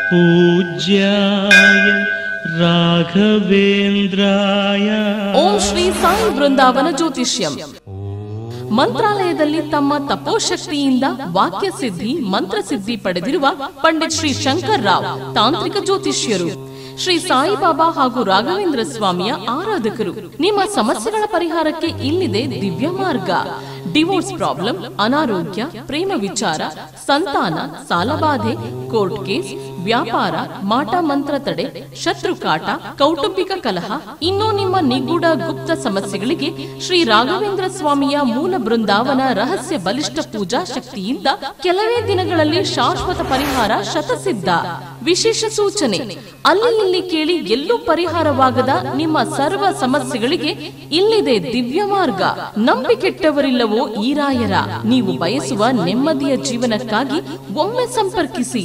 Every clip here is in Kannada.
पूज्याय राघवेन्द्राय ಓಂ ಶ್ರೀ ಸಾಯಿ ಬೃಂದಾವನ ಜ್ಯೋತಿಷ್ಯಂ ಮಂತ್ರಾಲಯದಲ್ಲಿ ತಮ್ಮ ತಪೋಶಕ್ತಿಯಿಂದ ವಾಕ್ಯ ಸಿದ್ಧಿ ಮಂತ್ರಸಿದ್ಧಿ ಪಡೆದಿರುವ ಪಂಡಿತ್ ಶ್ರೀ ಶಂಕರ್ ರಾವ್ ತಾಂತ್ರಿಕ ಜ್ಯೋತಿಷ್ಯರು ಶ್ರೀ ಸಾಯಿಬಾಬಾ ಹಾಗೂ ರಾಘವೇಂದ್ರ ಸ್ವಾಮಿಯ ಆರಾಧಕರು ನಿಮ್ಮ ಸಮಸ್ಯೆಗಳ ಪರಿಹಾರಕ್ಕೆ ಇಲ್ಲಿದೆ ದಿವ್ಯ ಮಾರ್ಗ ಡಿವೋರ್ಸ್ ಪ್ರಾಬ್ಲಮ್ ಅನಾರೋಗ್ಯ ಪ್ರೇಮ ವಿಚಾರ ಸಂತಾನ ಸಾಲಬಾಧೆ ಕೋರ್ಟ್ ಕೇಸ್ ವ್ಯಾಪಾರ ಮಾಟ ಮಂತ್ರ ತಡೆ ಶತ್ರು ಕಾಟ ಕೌಟುಂಬಿಕ ಕಲಹ ಇನ್ನೂ ನಿಮ್ಮ ನಿಗೂಢ ಗುಪ್ತ ಸಮಸ್ಯೆಗಳಿಗೆ ಶ್ರೀ ರಾಘವೇಂದ್ರ ಸ್ವಾಮಿಯ ಮೂಲ ಬೃಂದಾವನ ರಹಸ್ಯ ಬಲಿಷ್ಠ ಪೂಜಾ ಶಕ್ತಿಯಿಂದ ಕೆಲವೇ ದಿನಗಳಲ್ಲಿ ಶಾಶ್ವತ ಪರಿಹಾರ ಶತಸಿದ್ಧ ವಿಶೇಷ ಸೂಚನೆ ಅಲ್ಲಿ ಇಲ್ಲಿ ಕೇಳಿ ಎಲ್ಲೂ ಪರಿಹಾರವಾಗದ ನಿಮ್ಮ ಸರ್ವ ಸಮಸ್ಯೆಗಳಿಗೆ ಇಲ್ಲಿದೆ ದಿವ್ಯ ಮಾರ್ಗ ನಂಬಿಕೆಟ್ಟವರಿಲ್ಲವೋ ಈ ರಾಯರ ನೀವು ಬಯಸುವ ನೆಮ್ಮದಿಯ ಜೀವನಕ್ಕಾಗಿ ಒಮ್ಮೆ ಸಂಪರ್ಕಿಸಿ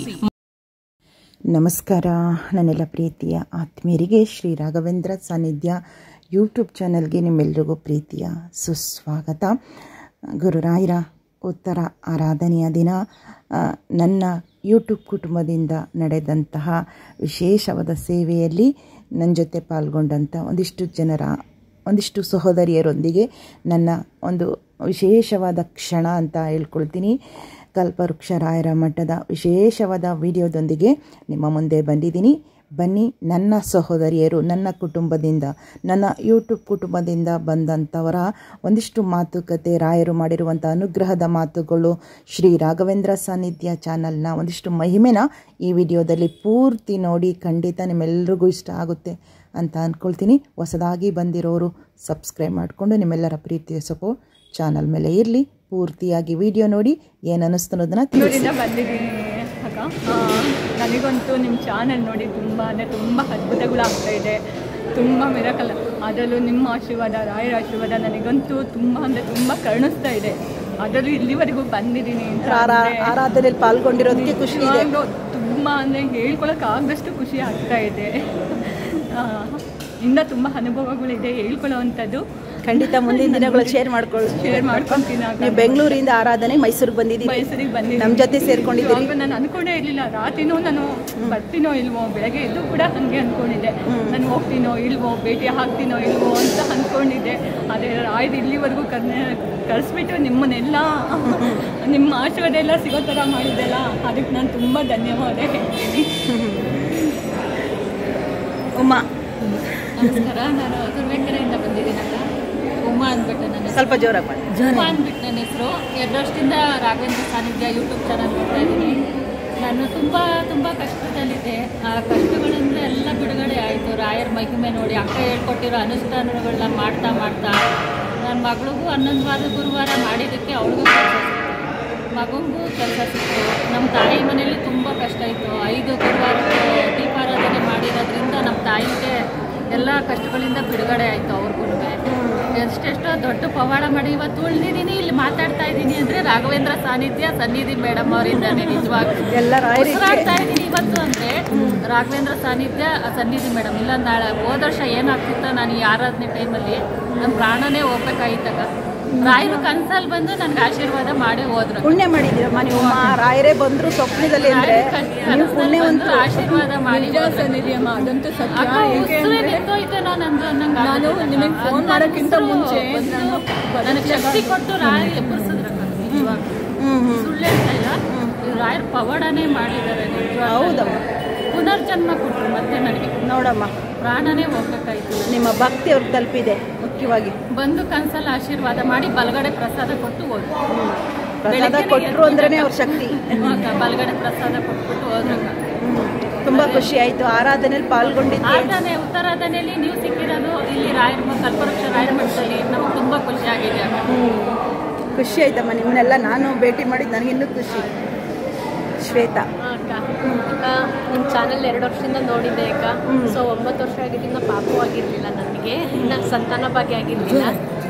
ನಮಸ್ಕಾರ ನನ್ನೆಲ್ಲ ಪ್ರೀತಿಯ ಆತ್ಮೀಯರಿಗೆ ಶ್ರೀ ರಾಘವೇಂದ್ರ ಸಾನ್ನಿಧ್ಯ ಯೂಟ್ಯೂಬ್ ಚಾನಲ್ಗೆ ನಿಮ್ಮೆಲ್ಲರಿಗೂ ಪ್ರೀತಿಯ ಸುಸ್ವಾಗತ ಗುರುರಾಯರ ಉತ್ತರ ಆರಾಧನೆಯ ದಿನ ಆ, ನನ್ನ ಯೂಟ್ಯೂಬ್ ಕುಟುಂಬದಿಂದ ನಡೆದಂತಹ ವಿಶೇಷವಾದ ಸೇವೆಯಲ್ಲಿ ನನ್ನ ಜೊತೆ ಪಾಲ್ಗೊಂಡಂಥ ಒಂದಿಷ್ಟು ಜನರ ಒಂದಿಷ್ಟು ಸಹೋದರಿಯರೊಂದಿಗೆ ನನ್ನ ಒಂದು ವಿಶೇಷವಾದ ಕ್ಷಣ ಅಂತ ಹೇಳ್ಕೊಳ್ತೀನಿ ಕಲ್ಪವೃಕ್ಷ ರಾಯರ ಮಠದ ವಿಶೇಷವಾದ ವಿಡಿಯೋದೊಂದಿಗೆ ನಿಮ್ಮ ಮುಂದೆ ಬಂದಿದ್ದೀನಿ ಬನ್ನಿ ನನ್ನ ಸಹೋದರಿಯರು ನನ್ನ ಕುಟುಂಬದಿಂದ ನನ್ನ ಯೂಟ್ಯೂಬ್ ಕುಟುಂಬದಿಂದ ಬಂದಂಥವರ ಒಂದಿಷ್ಟು ಮಾತುಕತೆ ರಾಯರು ಮಾಡಿರುವಂಥ ಅನುಗ್ರಹದ ಮಾತುಗಳು ಶ್ರೀ ರಾಘವೇಂದ್ರ ಸಾನ್ನಿಧ್ಯ ಚಾನಲ್ನ ಒಂದಿಷ್ಟು ಮಹಿಮೆನ ಈ ವಿಡಿಯೋದಲ್ಲಿ ಪೂರ್ತಿ ನೋಡಿ ಖಂಡಿತ ನಿಮ್ಮೆಲ್ರಿಗೂ ಇಷ್ಟ ಆಗುತ್ತೆ ಅಂತ ಅಂದ್ಕೊಳ್ತೀನಿ ಹೊಸದಾಗಿ ಬಂದಿರೋರು ಸಬ್ಸ್ಕ್ರೈಬ್ ಮಾಡಿಕೊಂಡು ನಿಮ್ಮೆಲ್ಲರ ಪ್ರೀತಿಯ ಸಪೋರ್ಟ್ ಚಾನಲ್ ಮೇಲೆ ಇರಲಿ ಪೂರ್ತಿಯಾಗಿ ವಿಡಿಯೋ ನೋಡಿ ಏನು ಅನ್ನಿಸ್ತು ಅನ್ನೋದನ್ನ ತಿಳಿಸಿ ಬೆಂಗಳೂರಿಂದ ಬಂದಿದ್ದೀನಿ ಅಕ್ಕ ಆ, ನನಗಂತೂ ನಿಮ್ಮ ಚಾನಲ್ ನೋಡಿ ತುಂಬ ಅಂದರೆ ತುಂಬ ಅದ್ಭುತಗಳಾಗ್ತಾ ಇದೆ ತುಂಬ ಮಿರಕಲ್ ಅದರಲ್ಲೂ ನಿಮ್ಮ ಆಶೀರ್ವಾದ ರಾಯರ ಆಶೀರ್ವಾದ ನನಗಂತೂ ತುಂಬ ಅಂದರೆ ತುಂಬ ಕರುಣಿಸ್ತಾ ಇದೆ ಅದರಲ್ಲೂ ಇಲ್ಲಿವರೆಗೂ ಬಂದಿದ್ದೀನಿ ಅಂತ ಅಂದ್ರೆ ಆರಾಧನೆಯಲ್ಲಿ ಪಾಲ್ಗೊಂಡಿರೋದಕ್ಕೆ ಖುಷಿ ಇದೆ ನಿಜವಾಗ್ಲೂ ತುಂಬ ಅಂದರೆ ಹೇಳ್ಕೊಳಕ್ಕಾಗದಷ್ಟು ಖುಷಿ ಆಗ್ತಾ ಇದೆ ಆ, ಇನ್ನ ತುಂಬ ಅನುಭವಗಳಿದೆ ಹೇಳ್ಕೊಳ್ಳೋವಂಥದ್ದು ಖಂಡಿತ ಮುಂದಿನ ದಿನಗಳಲ್ಲಿ ಶೇರ್ ಮಾಡ್ಕೊಳ್ಳಿ ಶೇರ್ ಮಾಡ್ಕೊಂತೀನಿ ಆಗ. ನೀವು ಬೆಂಗಳೂರಿಂದ ಆರಾಧನೆ ಮೈಸೂರಿಗೆ ಬಂದಿದ್ದೀವಿ ಮೈಸೂರಿಗೆ ಬಂದಿದ್ದೀನಿ ನಮ್ಮ ಜೊತೆ ಸೇರ್ಕೊಂಡಿದ್ದೀರಿ ಇವಾಗ ನಾನು ಅನ್ಕೊಂಡೇ ಇರಲಿಲ್ಲ ರಾತ್ರಿನೂ ನಾನು ಬರ್ತೀನೋ ಇಲ್ವೋ ಬೆಳಗ್ಗೆ ಎದ್ದು ಕೂಡ ಹಾಗೆ ಅನ್ಕೊಂಡಿದ್ದೆ ನಾನು ಹೋಗ್ತೀನೋ ಇಲ್ವೋ ಭೇಟಿ ಹಾಕ್ತೀನೋ ಇಲ್ವೋ ಅಂತ ಅನ್ಕೊಂಡಿದ್ದೆ ಅದೇ ರಾಯ್ದು ಇಲ್ಲಿವರೆಗೂ ಕರ್ನೆ ಕಳಿಸ್ಬಿಟ್ಟು ನಿಮ್ಮನ್ನೆಲ್ಲ ನಿಮ್ಮ ಆಶೀರ್ವಾದ ಎಲ್ಲ ಸಿಗೋ ಥರ ಮಾಡಿದ್ದೆಲ್ಲ ಅದಕ್ಕೆ ನಾನು ತುಂಬ ಧನ್ಯವಾದ ಹೇಳ್ತೀನಿ ಉಮಾ ನಮಸ್ಕಾರ ನಾನು ತುರುವೇಕೆರೆಯಿಂದ ಬಂದಿದ್ದೀನಲ್ಲ ಉಮಾ ಅಂದ್ಬಿಟ್ಟು ನನ್ನ ಹೆಸರು. ಸ್ವಲ್ಪ ಜೋರಾಗಿ ಮಾಡಿ ಉಮಾ ಅಂದ್ಬಿಟ್ಟು ನನ್ನ ಹೆಸರು ಎರಡು ವರ್ಷದಿಂದ ರಾಘವೇಂದ್ರ ಸಾನ್ನಿಧ್ಯ ಯೂಟ್ಯೂಬ್ ಚಾನಲ್ ನೋಡ್ತಾ ಇದ್ದೀನಿ ನಾನು ತುಂಬ ತುಂಬ ಕಷ್ಟದಲ್ಲಿದ್ದೆ ಆ ಕಷ್ಟಗಳಿಂದ ಎಲ್ಲ ಬಿಡುಗಡೆ ಆಯಿತು ರಾಯರ ಮಹಿಮೆ ನೋಡಿ ಅಕ್ಕ ಹೇಳ್ಕೊಟ್ಟಿರೋ ಅನುಷ್ಠಾನಗಳನ್ನ ಮಾಡ್ತಾ ಮಾಡ್ತಾ ನನ್ನ ಮಗಳಿಗೂ ಹನ್ನೊಂದು ವಾರ ಗುರುವಾರ ಮಾಡಿದ್ದಕ್ಕೆ ಅವಳಿಗೂ ಕೆಲಸ ಸಿಕ್ತು ಮಗುಗೂ ಕೆಲಸ ಸಿಕ್ತು ನಮ್ಮ ತಾಯಿ ಮನೆಯಲ್ಲಿ ತುಂಬ ಕಷ್ಟ ಇತ್ತು ಐದು ಗುರುವಾರಕ್ಕೆ ದೀಪಾರಾಧನೆ ಮಾಡಿರೋದ್ರಿಂದ ನಮ್ಮ ತಾಯಿಗೆ ಎಲ್ಲ ಕಷ್ಟಗಳಿಂದ ಬಿಡುಗಡೆ ಆಯಿತು ಅವ್ರಿಗೂ ಎಷ್ಟೆಷ್ಟೋ ದೊಡ್ಡ ಪವಾಡ ಮಾಡಿ ಇವತ್ತು ಉಳಿದಿದ್ದೀನಿ ಇಲ್ಲಿ ಮಾತಾಡ್ತಾ ಇದ್ದೀನಿ ಅಂದರೆ ರಾಘವೇಂದ್ರ ಸಾನ್ನಿಧ್ಯ ಸನ್ನಿಧಿ ಮೇಡಮ್ ಅವರಿಂದಾನೆ ನಿಜವಾಗ್ಲೂ ಎಲ್ಲ ರಾಯರಿಗೆ ಉಸಿರಾಡ್ತಾ ಇದ್ದೀನಿ ಇವತ್ತು ಅಂದರೆ ರಾಘವೇಂದ್ರ ಸಾನ್ನಿಧ್ಯ ಸನ್ನಿಧಿ ಮೇಡಮ್ ಇಲ್ಲ ನಾಳೆ ಹೋದ ವರ್ಷ ಏನಾಗ್ತಿತ್ತೋ ನಾನು ಈ ಆರಾಧನೆ ಟೈಮಲ್ಲಿ ನನ್ನ ಪ್ರಾಣನೇ ಹೋಗ್ಬೇಕಾಗಿತ್ತಾಗ ರಾಯರು ಕನ್ಸಲ್ಲಿ ಬಂದು ನನಗೆ ಆಶೀರ್ವಾದ ಮಾಡಿ ಹೋದ್ರು ಪುಣ್ಯ ಮಾಡಿದ್ದೀರಮ್ಮ ನೀವು ಉಮಾ ರಾಯರೇ ಬಂದ್ರು ಸ್ವಪ್ನದಲ್ಲಿ ಅಂದ್ರೆ ರಾಯರು ಕನ್- ನೀವು ಕನಸಲ್ಲಿ ಪುಣ್ಯವಂತ ಬಂದು ಆಶೀರ್ವಾದ ಮಾಡಿ ನಿಜ ಸನ್ನಿಧಿಯಮ್ಮ ಅದಂತೂ ಸತ್ಯ ಅಕ್ಕ ಏಕೆ ಉಸಿರೇ ಅಂದ್ರೆ ನಿಂತೋಯ್ತೇನೋ ನಂದು ಅನ್ನಂಗೆ ನಾನು ಆಗುತ್ತೆ. ನಿಮಗೆ ಫೋನ್ ಅಂತ ಮಾಡೋಕ್ಕಿಂತ ಉಸಿರು ಮುಂಚೆ ಬಂದು ನಾನು ನನಗೆ ಶಕ್ತಿ ಕೊಟ್ಟು ರಾಯರು ಎಬ್ಬರಿಸಿದ್ರಕ್ಕ ನಿಜವಾಗ್ಲೂ ಹ್ಮ್ ಹ್ಮ್ ಸುಳ್ಳು ಹೇಳ್ತಾ ಇಲ್ಲ ಇವ್ರು ರಾಯರು ಪವಾಡನೇ ಮಾಡಿದ್ದಾರೆ ನಿಜವಾಗ್ಲೂ. ಹೌದಮ್ಮ. ಪುನರ್ಜನ್ಮ ಕೊಟ್ಟರು ಮತ್ತೆ ನನಗೆ ನೋಡಮ್ಮ ಪ್ರಾಣನೇ ಹೋಗ್ಬೇಕಾಯ್ತು ನಿಮ್ಮ ಭಕ್ತಿ ಅವ್ರಿಗೆ ತಲುಪಿದೆ ಮುಖ್ಯವಾಗಿ ಬಂದು ಕನ್ಸಲ್ಲಿ ಆಶೀರ್ವಾದ ಮಾಡಿ ಬಲಗಡೆ ಪ್ರಸಾದ ಕೊಟ್ಟು ಹೋದ್ರು ಪ್ರಸಾದ ಬೆಳಗ್ಗೆನೇ ಕೊಟ್ಟರು ಅಂದ್ರೇನೆ ಅವ್ರ ಶಕ್ತಿ ಅಕ್ಕ, ಬಲಗಡೆ ಪ್ರಸಾದ ಕೊಟ್ಬಿಟ್ಟು ಹೋದ್ರಕ್ಕ ತುಂಬಾ ಖುಷಿ ಆಯ್ತು ಆರಾಧನೆಯಲ್ಲಿ ಪಾಲ್ಗೊಂಡಿದ್ದೆ ಆರಾಧನೆ ಉತ್ತರಾಧನೆಯಲ್ಲಿ ನೀವು ಸಿಕ್ಕಿರೋದು ಇಲ್ಲಿ ರಾಯರ ಮ- ಕಲ್ಪವೃಕ್ಷ ರಾಯರ ಮಠದಲ್ಲಿ ನಮಗೆ ತುಂಬಾ ಖುಷಿ ಆಗಿದೆ ಅಕ್ಕ. ಖುಷಿ ಆಯ್ತಮ್ಮ ನಿಮ್ಮನ್ನೆಲ್ಲ ನಾನು ಭೇಟಿ ಮಾಡಿದ್ದು ನನಗಿನ್ನೂ ಖುಷಿ ಶ್ವೇತಾ ಅಕ್ಕ ಅಕ್ಕ ನಿಮ್ಮ ಚಾನಲ್ ಎರಡು ವರ್ಷದಿಂದ ನೋಡಿದ್ದೆ ಅಕ್ಕ ಸೊ ಒಂಬತ್ತು ವರ್ಷ ಆಗಿದ್ದರಿಂದ ಪಾಪು ಆಗಿರಲಿಲ್ಲ ನನಗೆ ಇನ್ನು ಸಂತಾನ ಭಾಗ್ಯ ಆಗಿರಲಿಲ್ಲ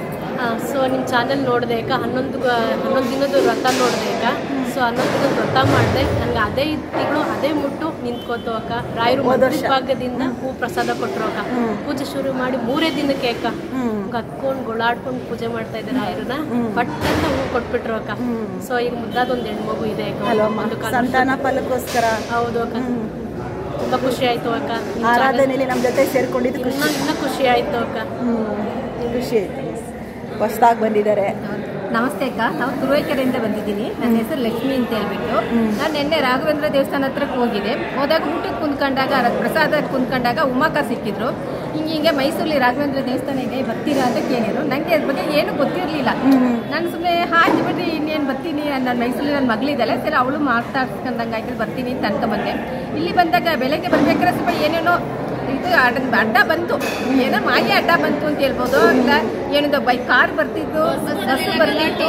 ಸೊ ನಿಮ್ಮ ಚಾನಲ್ ನೋಡಿದೆ ಅಕ್ಕ ಹನ್ನೊಂದು ಗ- ಹನ್ನೊಂದು ದಿನದ ವ್ರತ ನೋಡಿದೆ ಅಕ್ಕ ಸೊ ಹನ್ನೊಂದು ದಿನದ ವ್ರತ ಮಾಡಿದೆ ನನಗೆ ಅದೇ ತಿಂಗಳು ಅದೇ ಮುಟ್ಟು ನಿಂತ್ಕೋತು ಅಕ್ಕ ರಾಯರು ಭಾಗದಿಂದ ಹೂ ಪ್ರಸಾದ ಕೊಟ್ಟರು ಅಕ್ಕ ಪೂಜೆ ಶುರು ಮಾಡಿ ಮೂರೇ ದಿನಕ್ಕೆ ಅಕ್ಕ ಕತ್ಕೊಂಡು ಗೊಳಾಡ್ಕೊಂಡು ಪೂಜೆ ಮಾಡ್ತಾ ಇದ್ದೆ ರಾಯರನ್ನ ಪಟ್ ಅಂತ ಹೂ ಕೊಟ್ಬಿಟ್ರು ಅಕ್ಕ ಸೊ ಈಗ ಮುದ್ದಾದ ಒಂದು ಹೆಣ್ಮಗು ಇದೆ ಅಕ್ಕ ಅಲ್ವಮ್ಮ ಒಂದು ಕನಸು. ಸಂತಾನ ಫಲಕ್ಕೋಸ್ಕರ ಹೌದು ಅಕ್ಕ ತುಂಬ ಖುಷಿ ಆಯಿತು ಅಕ್ಕ ನಿಮ್ ಆರಾಧನೆಯಲ್ಲಿ ನಮ್ಮ ಜೊತೆ ಸೇರ್ಕೊಂಡಿದ್ದು channel ಖುಷಿ ಇನ್ನೂ ಇನ್ನೂ ಖುಷಿ ಆಯಿತು ಅಕ್ಕ ಹ್ಮ್. ಖುಷಿ ಆಯ್ತು ಹೊಸ್ದಾಗಿ ಬಂದಿದ್ದಾರೆ ನಮಸ್ತೆ ಅಕ್ಕ ನಾವು ತುರುವೇಕೆರೆಯಿಂದ ಬಂದಿದ್ದೀನಿ ನನ್ನ ಹೆಸರು ಲಕ್ಷ್ಮಿ ಅಂತ ಹೇಳ್ಬಿಟ್ಟು ನಾನು ನಿನ್ನೆ ರಾಘವೇಂದ್ರ ದೇವಸ್ಥಾನ ಹತ್ರಕ್ಕೆ ಹೋಗಿದ್ದೆ ಹೋದಾಗ ಊಟಕ್ಕೆ ಕುಂತ್ಕೊಂಡಾಗ ರ- ಪ್ರಸಾದ ಕುಂತ್ಕೊಂಡಾಗ ಉಮಾಕ ಸಿಕ್ಕಿದ್ರು ಹಿಂಗೆ ಹಿಂಗೆ ಮೈಸೂರಲ್ಲಿ ರಾಘವೇಂದ್ರ ದೇವಸ್ಥಾನ ಇದೆ ಬರ್ತೀರಾ ಅಂತ ಕೇಳಿದ್ರು ನನಗೆ ಅದ್ರ ಬಗ್ಗೆ ಏನು ಗೊತ್ತಿರಲಿಲ್ಲ ನಾನು ಸುಮ್ಮನೆ ಹಾಕಿ ಬಿಟ್ಟು ಇನ್ನೇನು ಬರ್ತೀನಿ ನನ್ನ ಮೈಸೂರಲ್ಲಿ ನನ್ನ ಮಗಳಿದ್ದಾಳೆ ಸರಿ ಅವಳು ಮಾತಾಡ್ಸ್ಕೊಂಡಂಗೆ ಆಯ್ತು ಬರ್ತೀನಿ ಅಂತ ಅನ್ಕೊಂಬಂದೆ ಇಲ್ಲಿ ಬಂದಾಗ ಬೆಳಗ್ಗೆ ಬರ್ಬೇಕಾದ್ರೆ ಸ್ವಲ್ಪ ಏನೇನೋ ಇದು ಅಡ್ಡ ಅಡ್ಡ ಬಂತು ಏನೋ ಮಾಯ ಅಡ್ಡ ಬಂತು ಅಂತ ಹೇಳ್ಬೋದು ಇಲ್ಲ ಏನಿದು ಬೈ ಕಾರ್ ಬರ್ತಿದ್ದು ಬಸ್ ಬರ್ತಿತ್ತು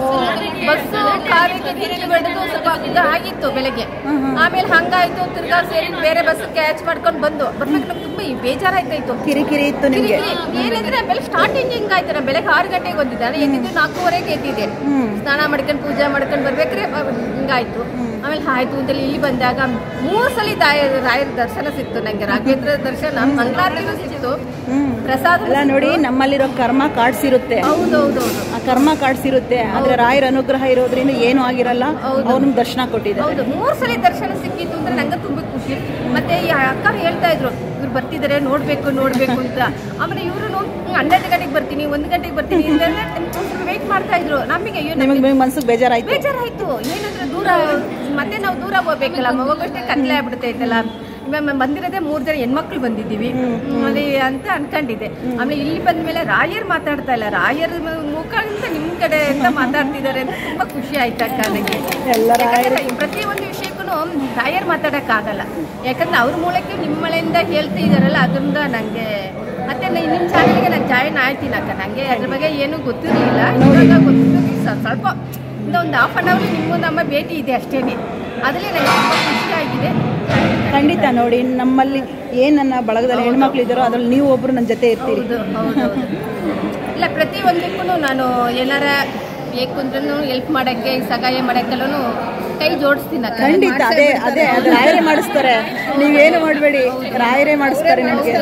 ಬಸ್ಸು ಕಾರ್ ಹೊಡೆದು ಸ್ವಲ್ಪ ಇದು ಆಗಿತ್ತು ಬೆಳಗ್ಗೆ ಆಮೇಲೆ ಹಂಗಾಯ್ತು ತಿರ್ಗಾ ಸೇರಿ ಬೇರೆ ಬಸ್ ಕ್ಯಾಚ್ ಮಾಡ್ಕೊಂಡು ಬಂದು ಬರ್ಬೇಕು ನಮ್ಗೆ ತುಂಬಾ ಬೇಜಾರಾಯ್ತಾಯ್ತು ಕಿರಿಕಿರಿ ಇತ್ತು ನಿಮಗೆ ಕಿರಿಕಿರಿ. ಏನಂದ್ರೆ ಆಮೇಲೆ ಸ್ಟಾರ್ಟಿಂಗ್ ಹಿಂಗಾಯ್ತು ನಾನು ಬೆಳಗ್ಗೆ ಆರು ಗಂಟೆಗೆ ಬಂದಿದ್ದೆ ನಾನು ಎದ್ದಿದ್ದು ನಾಲ್ಕೂವರೆಗೆ ಎದ್ದಿದ್ದೆ ಸ್ನಾನ ಮಾಡ್ಕೊಂಡು ಪೂಜೆ ಮಾಡ್ಕೊಂಡು ಬರ್ಬೇಕ್ರೆ ಅಹ್, ಹಿಂಗಾಯ್ತು ಆಮೇಲೆ ಆಯ್ತು ಅಂತೇಳಿ ಇಲ್ಲಿ ಬಂದಾಗ ಮೂರು ಸಲ ದಾಯ ರಾಯರ ದರ್ಶನ ಸಿಕ್ತು ನಂಗೆ ರಾಘವೇಂದ್ರ ದರ್ಶನ ಮಂಗಳಾರತಿನೂ ಸಿಕ್ತು ಪ್ರಸಾದ ಅಲ್ಲ ನೋಡಿ ನಮ್ಮಲ್ಲಿರೋ ಕರ್ಮ ಕಾಡ್ಸಿರುತ್ತೆ ಹೌದೌದೌದು ಆ ಕರ್ಮ ಕಾಡ್ಸಿರುತ್ತೆ ಆದ್ರೆ ರಾಯರ ಅನುಗ್ರಹ ಇರೋದ್ರಿಂದ ಏನು ಆಗಿರಲ್ಲ ಅವ್ರು ನಮ್ಗೆ ದರ್ಶನ ಕೊಟ್ಟಿದ್ದಾರೆ ಹೌದು ಮೂರು ಸಲ ದರ್ಶನ ಸಿಕ್ಕಿತ್ತು ಅಂದ್ರೆ ನಂಗೆ ತುಂಬಾ ಖುಷಿ ಮತ್ತೆ ಈ ಅಕ್ಕ ಹೇಳ್ತಾ ಇದ್ರು ಇವ್ರು ಬರ್ತಿದ್ದಾರೆ ನೋಡ್ಬೇಕು ನೋಡ್ಬೇಕು ಅಂತ ಆಮೇಲೆ ಇವರು ಹನ್ನೆರಡು ಗಂಟೆಗೆ ಬರ್ತೀನಿ ಒಂದು ಗಂಟೆಗೆ ಬರ್ತೀನಿ ವೆಯ್ಟ್ ಮಾಡ್ತಾ ಇದ್ರು ನಮಗೆ ಅಯ್ಯೋ ನಮ್ಗೆ ನಿಮಗೆ ಮನ್ಸಿಗೆ ಬೇಜಾರಾಯ್ತು ಬೇಜಾರಾಯ್ತು ಏನಂದ್ರೆ ದೂರ ಮತ್ತೆ ನಾವು ದೂರ ಹೋಗ್ಬೇಕಲ್ಲ ಹೋಗೋಷ್ಟೇ ಕತ್ಲೆ ಆಗ್ಬಿಡ್ತೈತಲ್ಲ ಮ್ಯಾಮ್ ಬಂದಿರೋದೇ ಮೂರ್ ಜನ ಹೆಣ್ಮಕ್ಳು ಬಂದಿದ್ದೀವಿ ಅಲ್ಲಿ ಅಂತ ಅನ್ಕೊಂಡಿದ್ದೆ ಆಮೇಲೆ ಇಲ್ಲಿ ಬಂದ್ಮೇಲೆ ರಾಯರ್ ಮಾತಾಡ್ತಾ ಇಲ್ಲ ರಾಯರ್ ಮುಖದಿಂದ ನಿಮ್ ಕಡೆ ಅಂತ ಮಾತಾಡ್ತಿದ್ದಾರೆ ಅಂತ ತುಂಬಾ ಖುಷಿ ಆಯ್ತಕ್ಕ ನನಗೆ ಎಲ್ಲ ಯಾಕಂದ್ರೆ ಪ್ರತಿಯೊಂದು ವಿಷಯಕ್ಕೂ ರಾಯರ್ ಮಾತಾಡಕ್ಕಾಗಲ್ಲ ಯಾಕಂದ್ರೆ ಅವ್ರ ಮೂಲಕ್ಕೆ ನಿಮ್ಮ ಮಳೆಯಿಂದ ಹೇಳ್ತಾ ಇದಾರಲ್ಲ ಅದರಿಂದ ನಂಗೆ ಮತ್ತೆ ನ- ನಿಮ್ ಚಾನಲ್ಗೆ ನಾನು ಜಾಯಿನ್ ಆಯ್ತೀನಿ ಅಕ್ಕ ನಂಗೆ ಅದ್ರ ಬಗ್ಗೆ ಏನೂ ಗೊತ್ತಿರಲಿಲ್ಲ ಇವಾಗ ಗೊತ್ತಿರೋದು ಸ- ಸ್ವಲ್ಪ ಇಂದ ಒಂದು ಹಾಫ್ ಅನ್ ಅವರ್ ನಿಮಗೂ ನಮ್ಮ ಭೇಟಿ ಇದೆ ಅಷ್ಟೇನೆ ಅದರಲ್ಲಿ ನನಗೆ ತುಂಬ ಖುಷಿ ಆಗಿದೆ ಖಂಡಿತ ನೋಡಿ ನಮ್ಮಲ್ಲಿ ಏನ್ ನನ್ನ ಬಳಗದಲ್ಲಿ ಹೆಣ್ಮಕ್ಳು ಇದ್ದಾರೋ ಅದ್ರಲ್ಲಿ ನೀವು ಒಬ್ರು ನನ್ನ ಜೊತೆ ಇರ್ತೀರಿ ಹೌದು ಹೌದೌದು ಇಲ್ಲ ಪ್ರತಿಯೊಂದಕ್ಕೂ ನಾನು ಏನಾರ ಬೇಕು ಅಂದ್ರೂ ಹೆಲ್ಪ್ ಮಾಡೋಕ್ಕೆ ಸಹಾಯ ಮಾಡೋಕ್ಕೆಲ್ಲೂ ಕೈ ಜೋಡಿಸ್ತೀನಿ ಅಕ್ಕ ಖಂಡಿತ ಅದೇ ಅದೇ ಅದು ರಾಯರೇ ಮಾಡಿಸ್ತಾರೆ ನೀವೇನು ಮಾಡಬೇಡಿ ರಾಯರೇ ಮಾಡಿಸ್ತಾರೆ ನಿಮಗೆ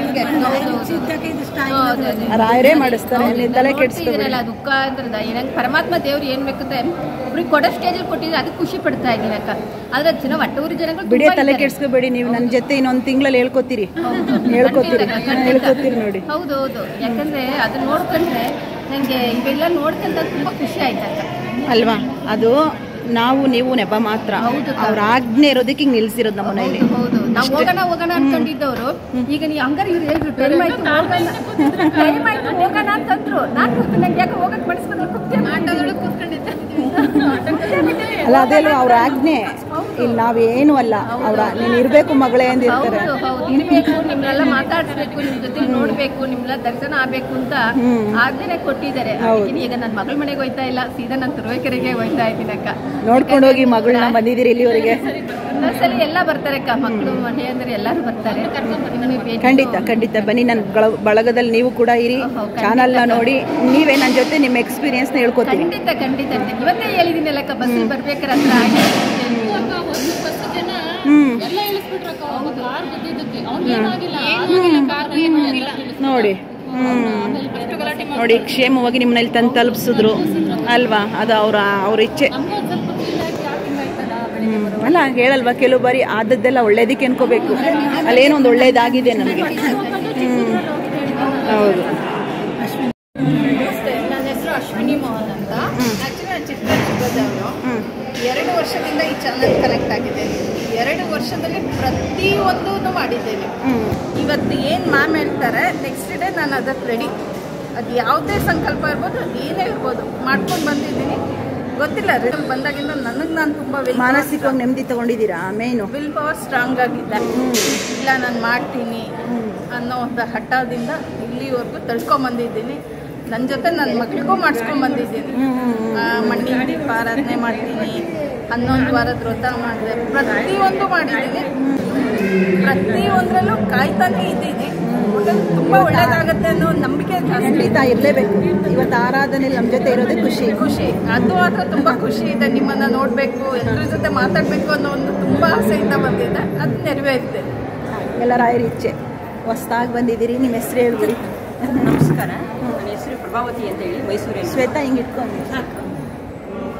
ರಾಯರೇ ಮಾಡಿಸ್ತಾರೆ ನೀವು ತಲೆ ಕೆಡಿಸ್ಕೋಬೇಡಿ ಇದನ್ನೆಲ್ಲ ದುಃಖ ಅಂದ್ರೆ ನಂಗೆ ಪರಮಾತ್ಮ ದೇವ್ರು ಏನ್ ಬೇಕಂದ್ರೆ ಇವ್ರಿಗೆ ಕೊಡೋ ಸ್ಟೇಜಲ್ಲಿ ಕೊಟ್ಟಿದ್ರೆ ಅದು ಖುಷಿ ಪಡ್ತಾ ಇದ್ದೀನಿ ಅಕ್ಕ ಆದ್ರೆ ಜನ ಒಟ್ಟೂರಿ ಜನಗಳು ಬಿಡಿ ತುಂಬಾ ತಲೆ ಇದ್ದಾರೆ. ಕೆಡಿಸ್ಕೋಬೇಡಿ ನೀವು ನನ್ನ ಜೊತೆ ಇನ್ನೊಂದು ತಿಂಗಳಲ್ಲಿ ಹೇಳ್ಕೊತೀರಿ ಹೇಳ್ಕೊತೀರಿ ಖಂಡಿತ, ಖಂಡಿತ. ಹೇಳ್ಕೊತೀರಿ ನೋಡಿ ಹೌದು ಹೌದು ಯಾಕಂದ್ರೆ ಅದನ್ನ ನೋಡ್ಕೊಂಡ್ರೆ ನಂಗೆ ಇವೆಲ್ಲ ನೋಡ್ಕೊಂಡ್ರೆ ತುಂಬಾ ಖುಷಿ ಆಯ್ತಕ್ಕ ಅಲ್ವಾ ಅದು ನಾವು ನೀವು ನೆಪ ಮಾತ್ರ ಹೌದು. ಅವ್ರ ಆಜ್ಞೆ ಇರೋದಕ್ಕೆ ಹಿಂಗೆ ನಿಲ್ಸಿರೋದು ನಮ್ಮ ಮನೇಲಿ ಹೌದು ನಾವು ಹೋಗೋಣ ಹೋಗೋಣ ಅನ್ಕೊಂಡಿದ್ದವರು ಈಗ ನೀವು ಹಂಗಾರೆ ಇವ್ರು ಹೇಳಿದ್ರು ಟೈಮ್ ಆಯ್ತು ಹೋಗೋಣ ಟೈಮ್ ಆಯ್ತು ಹೋಗೋಣ ಅಂತಂದ್ರು ನಾನು ನಂಗೆ ಯಾಕೆ ಹೋಗಕ್ ಮನಸ್ಸು ಬಂದ್ರೆ ಆಟೋದೊಳಗೆ ಕೂತ್ಕೊಂಡಿದ್ದೆ ಅಲ್ಲ ಅದೇ ಅಲ್ವಾ ಅವ್ರ ಆಜ್ಞೆ ಇಲ್ಲಿ ನಾವೇನು ಅಲ್ಲ ಅವ್ರ ನೀನು ಇರಬೇಕು ಮಗಳೇ ಅಂದಿರ್ತಾರೆ ಹೌದು ಹೌದು ಇರ್ಬೇಕು ನಿಮ್ನೆಲ್ಲ ಮಾತಾಡ್ಸ್ಬೇಕು ನಿಮ್ ಜೊತೆ ನೋಡ್ಬೇಕು ನಿಮ್ನೆಲ್ಲ ದರ್ಶನ ಆಗ್ಬೇಕು ಅಂತ ಆಜ್ಞೆ ಕೊಟ್ಟಿದ್ದಾರೆ ಅದಕ್ಕೆ ಈಗ ನನ್ನ ಮಗಳ ಮನೆಗೆ ಹೋಯ್ತಾ ಇಲ್ಲ ಸೀದಾ ನಾನು ತುರುವೇಕೆರೆಗೆ ಹೋಯ್ತಾ ಇದ್ದೀನಿ ಅಕ್ಕ ನೋಡ್ಕೊಂಡು ಹೋಗಿ ಮಗಳನ್ನ ಬಂದಿದ್ದೀರಿ ಇಲ್ಲಿವರೆಗೆ ಒಂದೊಂದ್ಸಲಿ ಎಲ್ಲ ಬರ್ತಾರೆ ಅಕ್ಕ ಮಕ್ಕಳು ಮನೆ ಅಂದ್ರೆ ಎಲ್ಲರೂ ಬರ್ತಾರೆ ನಿಮಗೆ ಭೇಟಿ ಖಂಡಿತ ಖಂಡಿತ ಬನ್ನಿ ನನ್ನ ಗಳ- ಬಳಗದಲ್ಲಿ ನೀವು ಕೂಡ ಇರಿ ಚಾನಲ್ನ ನೋಡಿ ನೀವೇ ನನ್ನ ಜೊತೆ ನಿಮ್ಮ ಎಕ್ಸ್ಪೀರಿಯನ್ಸ್ನ ಹೇಳ್ಕೊತೀನಿ ಖಂಡಿತ ಖಂಡಿತ ಅಂತ ಇವತ್ತೇ ಹೇಳಿದ್ದೀನಲ್ಲ ಅಕ್ಕ ಬಸ್ ಬರ್ಬೇಕಾರೆ ಹತ್ರ ಆಗಿ ಒಂದು ಬಸ್ ಜನ ಹ್ಮ್ ಎಲ್ಲ ಇಳಿಸ್ಬಿಟ್ರಕ್ಕ ಅವ್ನು ಕಾರ್ ಬಿದ್ದಿದ್ದಕ್ಕೆ ಅವ್ನಿಗೇನಾಗಿಲ್ಲ ಕಾರ್ ಏನಾಗಿಲ್ಲ ನೋಡಿ ಹ್ಮ್ ನೋಡಿ ಕ್ಷೇಮವಾಗಿ ನಿಮ್ಮನೇಲಿ ತಂದು ತಲುಪಿಸಿದ್ರು ಅಲ್ವಾ ಅದು ಅವರ ಅವ್ರ ಇಚ್ಛೆ ಹ್ಮ್. ಅಲ್ಲ ಹೇಳಲ್ವಾ ಕೆಲವು ಬಾರಿ ಆದದ್ದೆಲ್ಲ ಒಳ್ಳೇದಕ್ಕೆ ಅನ್ಕೋಬೇಕು ಅಲ್ಲೇನೋ ಒಂದು ಒಳ್ಳೇದಾಗಿದೆ ನನಗೆ ಹ್ಮ್ ಹೌದು ನಮಸ್ತೆ ನನ್ನ ಹೆಸರು ಅಶ್ವಿನಿ ಮೋಹನ್ ಅಂತ ಆಕ್ಚುಲಿ ನಾನು ಚಿತ್ರದುರ್ಗದವನು ಎರಡು ವರ್ಷದಿಂದ ಈ ಚಾನಲ್ ಕನೆಕ್ಟ್ ಆಗಿದ್ದೇನೆ ಎರಡು ವರ್ಷದಲ್ಲಿ ಪ್ರತಿಯೊಂದೂ ಮಾಡಿದ್ದೇನೆ ಇವತ್ತು ಏನು ಮ್ಯಾಮ್ ಹೇಳ್ತಾರೆ ನೆಕ್ಸ್ಟ್ ಡೇ ನಾನು ಅದಕ್ಕೆ ರೆಡಿ ಅದು ಯಾವುದೇ ಸಂಕಲ್ಪ ಇರ್ಬೋದು ಅದು ಏನೇ ಇರ್ಬೋದು ಮಾಡ್ಕೊಂಡು ಬಂದಿದ್ದೀನಿ ಗೊತ್ತಿಲ್ಲ ರಿಟಲ್ ಬಂದಾಗಿಂದ ನನಗೆ ನಾನು ತುಂಬ ಮಾನಸಿಕವಾಗಿ ನೆಮ್ಮದಿ ತಗೊಂಡಿದ್ದೀರಾ ಮೇನು ವಿಲ್ ಪವರ್ ಸ್ಟ್ರಾಂಗ್ ಆಗಿದೆ ಇಲ್ಲ ನಾನು ಮಾಡ್ತೀನಿ ಅನ್ನೋ ಒಂದು ಹಠದಿಂದ ಇಲ್ಲಿವರೆಗೂ ತಳ್ಕೊಂಬಂದಿದ್ದೀನಿ ನನ್ನ ಜೊತೆ ನನ್ನ ಮಗಳಿಗೂ ಮಾಡಿಸ್ಕೊಂಡ್ ಬಂದಿದ್ದೀನಿ ಆ, ಮಣ್ಣಿನ ದೀಪ ಆರಾಧನೆ ಮಾಡ್ತೀನಿ ಹನ್ನೊಂದು ವಾರದ ವ್ರತ ಮಾಡಿದೆ ಪ್ರತಿಯೊಂದು ಮಾಡಿದ್ದೀನಿ ಪ್ರತಿಯೊಂದರಲ್ಲೂ ಕಾಯ್ತಾನೆ ಇದ್ದೀನಿ ಒಟ್ನಲ್ಲಿ ತುಂಬ ಒಳ್ಳೇದಾಗತ್ತೆ ಅನ್ನೋ ಒಂದು ನಂಬಿಕೆ ಜಾಸ್ತಿ ಖಂಡಿತ ಇರಲೇಬೇಕು ಇವತ್ತು ಆರಾಧನೆಯಲ್ಲಿ ನಮ್ಮ ಜೊತೆ ಇರೋದೇ ಖುಷಿ ಖುಷಿ ಅದು ಮಾತ್ರ ತುಂಬ ಖುಷಿ ಇದೆ ನಿಮ್ಮನ್ನ ನೋಡಬೇಕು ಎಲ್ಲರ ಜೊತೆ ಮಾತಾಡಬೇಕು ಅನ್ನೋ ಒಂದು ತುಂಬ ಆಸೆಯಿಂದ ಬಂದಿದೆ ಅದು ನೆರವೇರಿದೆ ಎಲ್ಲ ರಾಯರ ಇಚ್ಛೆ ಹೊಸ್ದಾಗಿ ಬಂದಿದ್ದೀರಿ ನಿಮ್ಮ ಹೆಸರು ಹೇಳ್ಬಿಡಿ ನಮಸ್ಕಾರ ನನ್ನ ಹೆಸರು ಪ್ರಭಾವತಿ ಅಂತ ಹೇಳಿ ಮೈಸೂರಿನ ಶ್ವೇತಾ ಹಿಂಗೆ ಇಟ್ಕೊಂಡು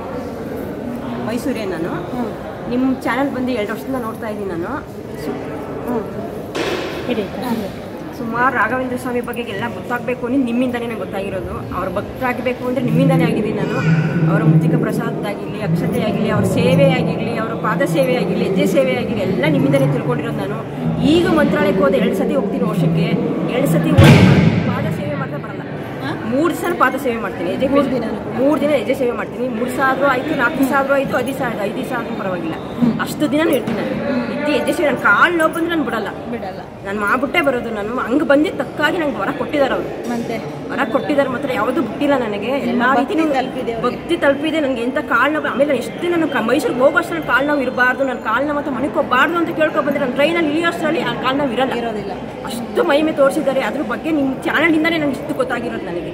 ಮೈಸೂರೇ ನಾನು ನಿಮ್ಮ ಚಾನಲ್ ಬಂದು ಎರಡು ವರ್ಷದಿಂದ ನೋಡ್ತಾ ಇದ್ದೀನಿ ನಾನು ಸುಮಾರು ರಾಘವೇಂದ್ರ ಸ್ವಾಮಿ ಬಗ್ಗೆ ಎಲ್ಲ ಗೊತ್ತಾಗಬೇಕು ಅಂದ್ರೆ ನಿಮ್ಮಿಂದನೇ ನಂಗೆ ಗೊತ್ತಾಗಿರೋದು ಅವ್ರ ಭಕ್ತರಾಗಬೇಕು ಅಂದರೆ ನಿಮ್ಮಿಂದನೇ ಆಗಿದ್ದೀನಿ ನಾನು ಅವರ ಮುತ್ತಿಕ ಪ್ರಸಾದದಾಗಿರಲಿ ಅಕ್ಷತೆ ಆಗಿರಲಿ ಅವ್ರ ಸೇವೆ ಆಗಿರಲಿ ಅವರ ಪಾದ ಸೇವೆ ಆಗಿರಲಿ ಹೆಜ್ಜೆ ಸೇವೆ ಆಗಿರಲಿ ಎಲ್ಲ ನಿಮ್ಮಿಂದನೇ ತಿಳ್ಕೊಂಡಿರೋದು ನಾನು ಈಗ ಮಂತ್ರಾಲಯಕ್ಕೆ ಹೋದೆ ಎರಡು ಸತಿ ಹೋಗ್ತೀನಿ ವರ್ಷಕ್ಕೆ ಎರಡು ಸತಿ ಹೋಗಿ ಪಾದ ಸೇವೆ ಮಾತ್ರ ಬರಲ್ಲ ಮೂರು ದಿವಸ ಪಾದ ಸೇವೆ ಮಾಡ್ತೀನಿ ಹೆಜ್ಜೆ ಮೂರು ದಿನ ಮೂರು ದಿನ ಹೆಜ್ಜೆ ಸೇವೆ ಮಾಡ್ತೀನಿ ಮೂರು ದಿವಸ ಆದರೂ ಆಯಿತು ನಾಲ್ಕು ದಿವಸ ಆದರೂ ಆಯಿತು ಐದು ದಿವಸ ಆಯ್ತು ಐದು ದಿವಸ ಆದರೂ ಪರವಾಗಿಲ್ಲ ಅಷ್ಟು ದಿನ ಇರ್ತೀನಿ ನಾನು ಇದ್ದು ಹೆಜ್ಜೆ ಸೇವೆ ನನ್ನ ಕಾಲು ನೋವು ಬಂದ್ರೆ ನಾನು ಬಿಡಲ್ಲ ಬಿಡಲ್ಲ ನಾನು ಮಾಡ್ಬಿಟ್ಟೆ ಬರೋದು ನಾನು ಹಂಗೆ ಬಂದಿದ್ದ ತಕ್ಕಾಗಿ ನಂಗೆ ವರ ಕೊಟ್ಟಿದ್ದಾರೆ ಅವರು ಮತ್ತೆ ವರ ಕೊಟ್ಟಿದ್ದಾರೆ ಮಾತ್ರ ಯಾವುದು ಬಿಟ್ಟಿಲ್ಲ ನನಗೆ ಎಲ್ಲ ರೀತಿ ತಲುಪಿದೆ ಭಕ್ತಿ ತಲುಪಿದೆ ನನಗೆ ಎಂಥ ಕಾಲು ನೋವು ಆಮೇಲೆ ನಾನು ಎಷ್ಟು ನಾನು ಕ- ಮೈಸೂರಿಗೆ ಹೋಗೋಷ್ಟು ನನ್ನ ಕಾಲು ನೋವು ಇರಬಾರ್ದು ನನ್ನ ಕಾಲು ನೋವು ಮತ್ತೆ ಮನೆಗೆ ಹೋಗಬಾರ್ದು ಅಂತ ಕೇಳ್ಕೊ ಬಂದರೆ ನಾನು ಟ್ರೈನಲ್ಲಿ ಇಳಿಯೋಷ್ಟರಲ್ಲಿ ಆ ಕಾಲು ನೋವು ಇರಲ್ಲ ಇರೋದಿಲ್ಲ ಅಷ್ಟು ಮಹಿಮೆ ತೋರಿಸಿದ್ದಾರೆ ಅದ್ರ ಬಗ್ಗೆ ನಿಮ್ಮ ಚಾನಲಿಂದನೇ ನನಗೆ ಇಷ್ಟು ಗೊತ್ತಾಗಿರೋದು ನನಗೆ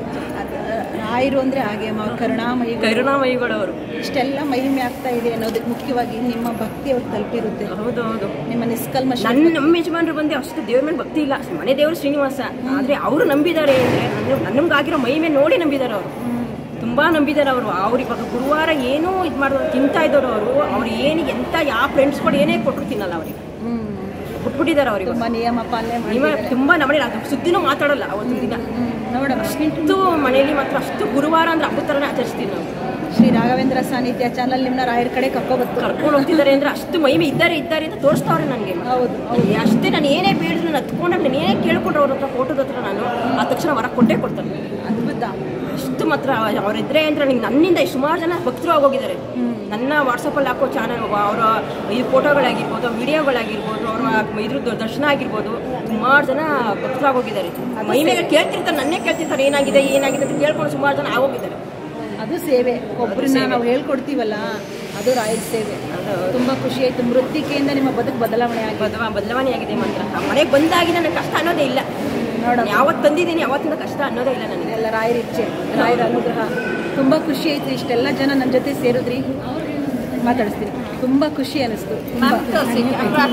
ರಾಯರು ಅಂದ್ರೆ ಹಾಗೆ ಅಮ್ಮ ಅವ್ರ ಕರುಣಾಮಯಿ ಕರುಣಾಮಯಿಗಳವರು ಇಷ್ಟೆಲ್ಲ ಮಹಿಮೆ ಆಗ್ತಾ ಇದೆ ಅನ್ನೋದಕ್ಕೆ ಮುಖ್ಯವಾಗಿ ನಿಮ್ಮ ಭಕ್ತಿ ಅವ್ರಿಗೆ ತಲುಪಿರುತ್ತೆ ಹೌದು ಹೌದು ನಿಮ್ಮ ನಿಷ್ಕಲ್ಮಶ ನನ್ನ ನಮ್ಮ ಯಜಮಾನರು ಬಂದು ಅಷ್ಟು ದೇವ್ರ ಮೇಲೆ ಭಕ್ತಿ ಇಲ್ಲ ಮನೆ ದೇವರು ಶ್ರೀನಿವಾಸ ಆದ್ರೆ ಅವರು ನಂಬಿದ್ದಾರೆ ಅಂದ್ರೆ ನನ್ನ ನಮ್ಗಾಗಿರೋ ಮಹಿಮೆ ನೋಡಿ ನಂಬಿದ್ದಾರೆ ಅವರು ತುಂಬಾ ನಂಬಿದ್ದಾರೆ ಅವರು ಅವ್ರು ಇವಾಗ ಗುರುವಾರ ಏನೂ ಇದು ಮಾಡಿದ್ರು ತಿಂತಾ ಇದ್ದವರು ಅವರು ಅವ್ರು ಏನು ಎಂತ ಯಾವ ಫ್ರೆಂಡ್ಸ್ಗಳು ಏನೇ ಕೊಟ್ಟರು ತಿನ್ನಲ್ಲ ಅವ್ರಿಗೆ ಬಿಟ್ಬಿಟ್ಟಿದ್ದಾರೆ ಅವ್ರಿಗೆ ತುಂಬಾ ನಿಯಮ ಪಾಲನೆ ಮಾಡಿ ನಿಮ್ಮ ತುಂಬಾ ನಮ್ಮನೆ ಅದು ಸುದ್ದಿನೂ ಮಾತಾಡಲ್ಲ ಅವತ್ತಿನ ದಿನ ನೋಡಮ್ಮ ಅಷ್ಟು ಮನೆಯಲ್ಲಿ ಮಾತ್ರ ಅಷ್ಟು ಗುರುವಾರ ಅಂದ್ರೆ ಹಬ್ಬದ ಥರನೇ ಆಚರಿಸ್ತೀವಿ ನಾವು ಶ್ರೀ ರಾಘವೇಂದ್ರ ಸಾನ್ನಿಧ್ಯ ಚಾನಲ್ ನಿಮ್ಮನ್ನ ರಾಯರ ಕಡೆ ಕರ್ಕೊಬತ್ತು ಕರ್ಕೊಂಡು ಹೋಗ್ತಿದ್ದಾರೆ ಅಂದ್ರೆ ಅಷ್ಟು ಮಹಿಮೆ ಇದ್ದಾರೆ ಇದ್ದಾರೆ ಅಂತ ತೋರಿಸ್ತಾವ್ರೆ ನನಗೆ ಹೌದು ಅಷ್ಟೇ ನಾನು ಏನೇ ಬೇಡಿದ್ರು ನಾನು ಹತ್ಕೊಂಡಾಗ ನಾನು ಏನೇ ಕೇಳ್ಕೊಂಡ್ರೆ ಅವ್ರ ಹತ್ರ ಫೋಟೋದ ಹತ್ರ ನಾನು ಆ ತಕ್ಷಣ ಹೊರಗೆ ಕೊಟ್ಟೇ ಕೊಡ್ತಾರೆ ಅದ್ಭುತ ಅಷ್ಟು ಮಾತ್ರ ಅವರಿದ್ರೆ ಅಂದ್ರೆ ನನಗೆ ನನ್ನಿಂದ ಸುಮಾರು ಜನ ಭಕ್ತರು ಆಗೋಗಿದ್ದಾರೆ ನನ್ನ ವಾಟ್ಸಪ್ಪಲ್ಲಿ ಹಾಕೋ ಚಾನಲ್ ಅವರ ಈ ಫೋಟೋಗಳಾಗಿರ್ಬೋದು ವಿಡಿಯೋಗಳಾಗಿರ್ಬೋದು ಅವರ ಇದ್ರದ್ದು ದರ್ಶನ ಆಗಿರ್ಬೋದು ಸುಮಾರು ಜನ ಭಕ್ತರಾಗೋಗಿದ್ದಾರೆ ಮಹಿಮೆಗಳು ಕೇಳ್ತಿರ್ತಾರೆ ನನ್ನೇ ಕೇಳ್ತಿರ್ತಾರೆ ಏನಾಗಿದೆ ಏನಾಗಿದೆ ಅಂತ ಕೇಳ್ಕೊಂಡು ಸುಮಾರು ಜನ ಆಗೋಗಿದ್ದಾರೆ ಅದು ಸೇವೆ ಒಬ್ಬರನ್ನ ಸೇವೆ. ನಾವು ಹೇಳ್ಕೊಡ್ತೀವಲ್ಲ ಅದು ರಾಯರ ಸೇವೆ ತುಂಬಾ ಖುಷಿ ಆಯ್ತು ಮೃತ್ತಿಕೆಯಿಂದ ನಿಮ್ಮ ಬದುಕು ಬದಲಾವಣೆ ಆಗಿದೆ ಬದಲಾ ಬದಲಾವಣೆ ಆಗಿದೆ ಮಾತ್ರ ಮನೆಗೆ ಬಂದಾಗಿ ನನಗೆ ಕಷ್ಟ ಅನ್ನೋದೇ ಇಲ್ಲ ನೋಡಮ್ಮ ಯಾವತ್ತು ತಂದಿದ್ದೀನಿ ಯಾವತ್ತಿಂದ ಕಷ್ಟ ಅನ್ನೋದೇ ಇಲ್ಲ ನನಗೆ ಎಲ್ಲ ರಾಯರ ಇಚ್ಛೆ ರಾಯರ ಅನುಗ್ರಹ ತುಂಬಾ ಖುಷಿ ಆಯ್ತು ಇಷ್ಟೆಲ್ಲ ಜನ ನನ್ನ ಜೊತೆ ಸೇರಿದ್ರಿ ಮಾತಾಡಿಸ್ತೀನಿ ತುಂಬಾ ಖುಷಿ ಅನಿಸ್ತು ತುಂಬಾ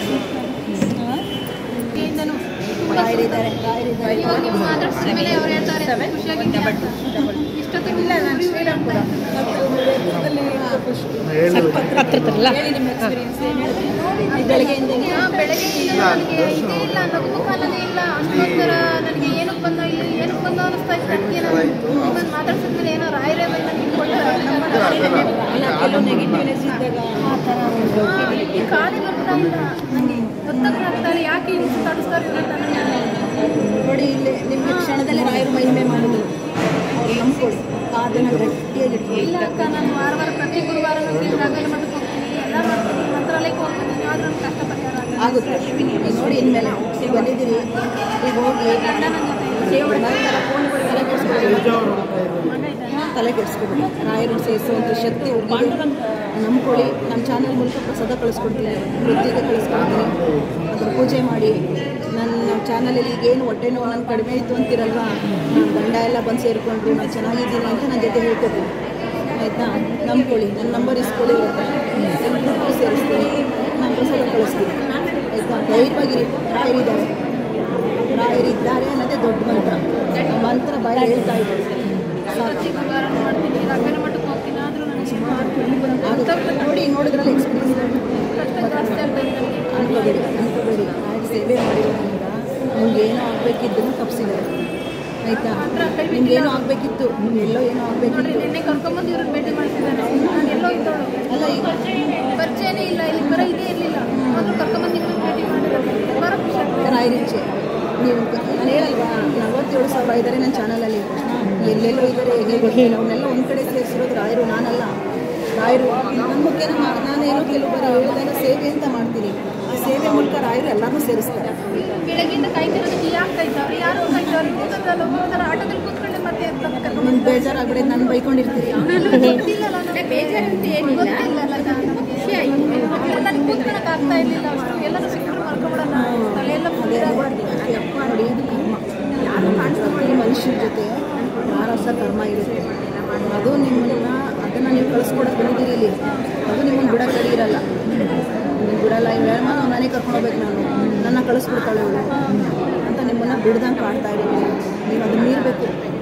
ರಾಯರಿದ್ದಾರೆ ರಾಯರಿದ್ದಾರೆ ಹೇಳಿ ನಿಮ್ಮ experience ಏನ್ ಹೇಳಿದ್ರಿ? ಈ ಬೆಳಗ್ಗೆಯಿಂದ ಹೆಂಗೆ? ಬೆಳಗ್ಗೆಯಿಂದ ನನಗೆ ಇದೇ ಇಲ್ಲ ನಗುಮುಖಾಲನೇ ಇಲ್ಲ ಅಷ್ಟೊಂಥರ ನನಗೆ ಏನಕ್ಕೆ ಬಂದೋ ಇಲ್ಲ ಏನಕ್ಕೆ ಬಂದೋ ಅನಿಸ್ತಾ ಇತ್ತು ನನಗೆ ನಿಮ್ಮನ್ನು ಮಾತಾಡ್ಸಿದ್ಮೇಲೆ ಏನೋ ರಾಯರೇ ಬಂದು ನನಗೆ ಕೊಟ್ಟು ಅಲ್ಲ, ಕೆಲವು ನೆಗೆಟಿವ್ನೆಸ್ ಇದ್ದಾಗ ಆ ಥರ ಈ ಖಾಲಿ ಬರ್ತಾ ಇಲ್ಲ ನನಗೆ ಗೊತ್ತಾಗ್ತಾ ಇಲ್ಲ ಯಾಕೆ ಹಿಂಗೆ ಸುತ್ತಾಡಿಸ್ತಾರೆ ಇವ್ರು ಅಂತ ನನಗೆ ನೋಡಿ ಇಲ್ಲಿ ನಿಮ್ಗೆ ಕ್ಷಣದಲ್ಲಿ ರಾಯರು ಮಹಿಮೆ ಮಾಡಿದ್ರು ಅವ್ರು ನಂಬ್ಕೊಳ್ಳಿ ಅದನ್ನ ಗಟ್ಟಿಯಾಗಿ ಇಟ್ಕೊಳ್ಳಿ. ಇಲ್ಲ ಅಕ್ಕ ನಾನು ವಾರ ವಾರ ಪ್ರತಿ ಗುರುವಾರ ನನಗೆ ರಾಘವೇಂದ್ರ ಮಠಕ್ಕೆ ಹೋಗ್ತೀನಿ ಎಲ್ಲ ಮಾಡ್ತೀನಿ ಮಂತ್ರಾಲಯಕ್ಕೆ ಹೋಗ್ತೀನಿ ಆದ್ರೂ ನನ್ನ ಕಷ್ಟ ಪರಿಹಾರ ಆಗಲ್ಲ. ಆಗುತ್ತೆ ಈಗ ನೋಡಿ ಇನ್ಮೇಲೆ ಈಗ ಬಂದಿದ್ದೀರಿ ಈಗ ಹೋಗಿ ತಲೆ ಕೆಡಿಸ್ಕೊಬೇಡಿ ರಾಯರು ಸೇರಿಸುವಂಥ ಶಕ್ತಿ ಅವ್ರಿಗೆ ನಂಬ್ಕೊಳ್ಳಿ ನಮ್ಮ ಚಾನಲ್ ಮೂಲಕ ಪ್ರಸಾದ ಕಳಿಸ್ಕೊಡ್ತೀನಿ ವೃತ್ತಿಗೆ ಕಳಿಸ್ಕೊಡ್ತೀನಿ ಅದ್ರ ಪೂಜೆ ಮಾಡಿ ನನ್ನ ಚಾನಲಲ್ಲಿ ಈಗೇನು ಹೊಟ್ಟೆ ನೋವು ನಾನು ಕಡಿಮೆ ಇತ್ತು ಅಂತಿರಲ್ವಾ ನನ್ನ ಗಂಡ ಎಲ್ಲ ಬಂದು ಸೇರಿಕೊಂಡ್ರು ನಾನು ಚೆನ್ನಾಗಿದ್ದೀನಿ ಅಂತ ನನ್ನ ಜೊತೆ ಹೇಳ್ಕೊತೀನಿ ಆಯಿತಾ ನಂಬ್ಕೊಳ್ಳಿ ನನ್ನ ನಂಬರ್ ಇಸ್ಕೊಳ್ಳಿ ಎಲ್ಲರಿಗೂ ಸೇರಿಸ್ತೀನಿ ನಾನು ಪ್ರಸಾದ ಕಳಿಸ್ತೀನಿ ಆಯಿತಾ ಧೈರ್ಯವಾಗಿರಿ ರಾಯರಿದ್ದಾರೆ ರಾಯರಿದ್ದಾರೆ ಅನ್ನೋದೇ ದೊಡ್ಡ ಮಂತ್ರ ಆ ಮಂತ್ರ ಬಾಯಿ ಹೇಳ್ತಾ ಇದ್ದಾರೆ ಪ್ರತಿ ಗುರುವಾರ ಮಾಡ್ತೀನಿ ರಾಘವೇಂದ್ರ ಮಠಕ್ಕೆ ಹೋಗ್ತೀನಿ ಆದ್ರೂ ನನಗೆ ಸುಮಾರು ನೋಡಿ ನೋಡಿದ್ರಲ್ಲ ಎಕ್ಸ್ಪೀರಿಯನ್ಸ್ ಕಷ್ಟ ಜಾಸ್ತಿ ಆಗ್ತಾ ಇದೆ ನನಗೆ ಅನ್ಕೋಬೇಡಿ ಅನ್ಕೋಬೇಡಿ ರಾಯರ ಸೇವೆ ಮಾಡಿರೋದ್ರಿಂದ ನಿಮ್ಗೆ ಏನೋ ಆಗಬೇಕಿದ್ದನ್ನು ತಪ್ಪಿಸಿದ್ದಾರೆ ಆಯಿತಾ ನಿಮ್ಗೆ ಏನೋ ಆಗಬೇಕಿತ್ತು ನೀವು ಎಲ್ಲೋ ಏನೋ ನೋಡ್ರಿ ಆಗಬೇಕಿತ್ತು ನಿನ್ನೆ ಕರ್ಕೊಂಬಂದು ಇವ್ರನ್ನ ಭೇಟಿ ಮಾಡ್ತಿದ್ದಾನೆ ನಾನು ಎಲ್ಲೋ ಇದ್ದವಳು ಅಲ್ಲ ಈಗ ಪರಿಚಯನೇ ಇಲ್ಲ ಇಲ್ಲಿ ಬರೋ ಇದೇ ಇರಲಿಲ್ಲ ಆದ್ರೂ ಕರ್ಕೊಂಬಂದು ನಿಮ್ಮನ್ನ ಭೇಟಿ ಮಾಡಿರೋದು ಬರೋ ಖುಷಿ ಆಗ್ತದೆ ರಾಯರಿಚ್ಛೆ ನೀವು ನಾನು ಹೇಳಲ್ವಾ ನಲವತ್ತೇಳು ಸಾವಿರ ಇದ್ದಾರೆ ನನ್ನ ಚಾನಲಲ್ಲಿ ಎಲ್ಲೆಲ್ಲೋ ಇದ್ದಾರೆ ಹೇಗೆ ಗೊತ್ತಿಲ್ಲ ಅವನ್ನೆಲ್ಲ ಒಂದು ಕಡೆ ಸೇರಿಸಿರೋದು ರಾಯರು ನಾನಲ್ಲ ರಾಯರು ನನ್ನ ಮುಖ್ಯ ನಾನೇನೋ ಕೆಲವು ಬಾರಿ ಹೇಳಿದಾಗ ಸೇವೆ ಅಂತ ಮಾಡ್ತೀನಿ ಆ ಸೇವೆ ಮೂಲಕ ರಾಯರು ಎಲ್ಲರನ್ನೂ ಸೇರಿಸ್ತಾರೆ ಬೆಳಗ್ಗೆಯಿಂದ ಕಾಯ್ತಿರೋದು ಟೀ ಆಗ್ತಾ ಇದ್ದವ್ರು ಯಾರು ಕಾಯ್ತವ್ರು ಕೂತಲ್ಲ ಹೋಗ್ತಾರೆ ಆಟೋದಲ್ಲಿ ಕೂತ್ಕೊಂಡೆ ಮತ್ತೆ ಎದ್ದು ಬಂದು ಕರ್ಕೊಂಡ್ ನಿಮ್ಗೆ ಬೇಜಾರಾಗ್ಬಿಡಿ ನಾನು ಬೈಕೊಂಡಿರ್ತೀರಿ ಗೊತ್ತಿಲ್ಲಲ್ಲ ನನಗೆ ಬೇಜಾರು ಅಂತ ಏನಿಲ್ಲ ಗೊತ್ತಿಲ್ಲಲ್ಲ ನನಗೆ ಖುಷಿ ಆಯ್ತು ನನಗೆ ಕೂತ್ಕೊಳಕ್ ಆಗ್ತಾ ಇರ್ಲಿಲ್ಲ ಅಷ್ಟು ಎಲ್ಲರೂ ಸಿಕ್ಕರು ಮಲ್ಕೊಬಿಡೋಣ ತಲೆಯೆಲ್ಲ ಅದೇ ನೋಡಿ ಇದು ಕರ್ಮ ಯಾರು ಕಾಣಿಸ್ತಾರೆ ಈ ಮನುಷ್ಯರ ಜೊತೆ ಯಾರಸ ಕರ್ಮ ಇರುತ್ತೆ ಅದು ನಿಮ್ಮನ್ನ ಅದನ್ನು ನೀವು ಕಳಿಸ್ಕೊಡಕ್ಕೆ ಬಂದಿದ್ದೀರಿ ಇಲ್ಲಿ ಅದು ನಿಮ್ಮನ್ನು ಬಿಡಕ್ಕೆ ರೆಡಿ ಇರಲ್ಲ ನೀವು ಬಿಡಲ್ಲ ಇವ್ ಹೇಳಮ್ಮ ನಾವು ಮನೆಗೆ ಕರ್ಕೊಂಡು ಹೋಗ್ಬೇಕು ನಾನು ನನ್ನ ಕಳಿಸ್ಬಿಡ್ತಾಳೆ ಅವಳು ಅಂತ ನಿಮ್ಮನ್ನು ಬಿಡ್ದಂಗೆ ಕಾಡ್ತಾ ಇದ್ದೀನಿ ನೀವು ಅದನ್ನ ಮೀರಬೇಕು ಮಾಮ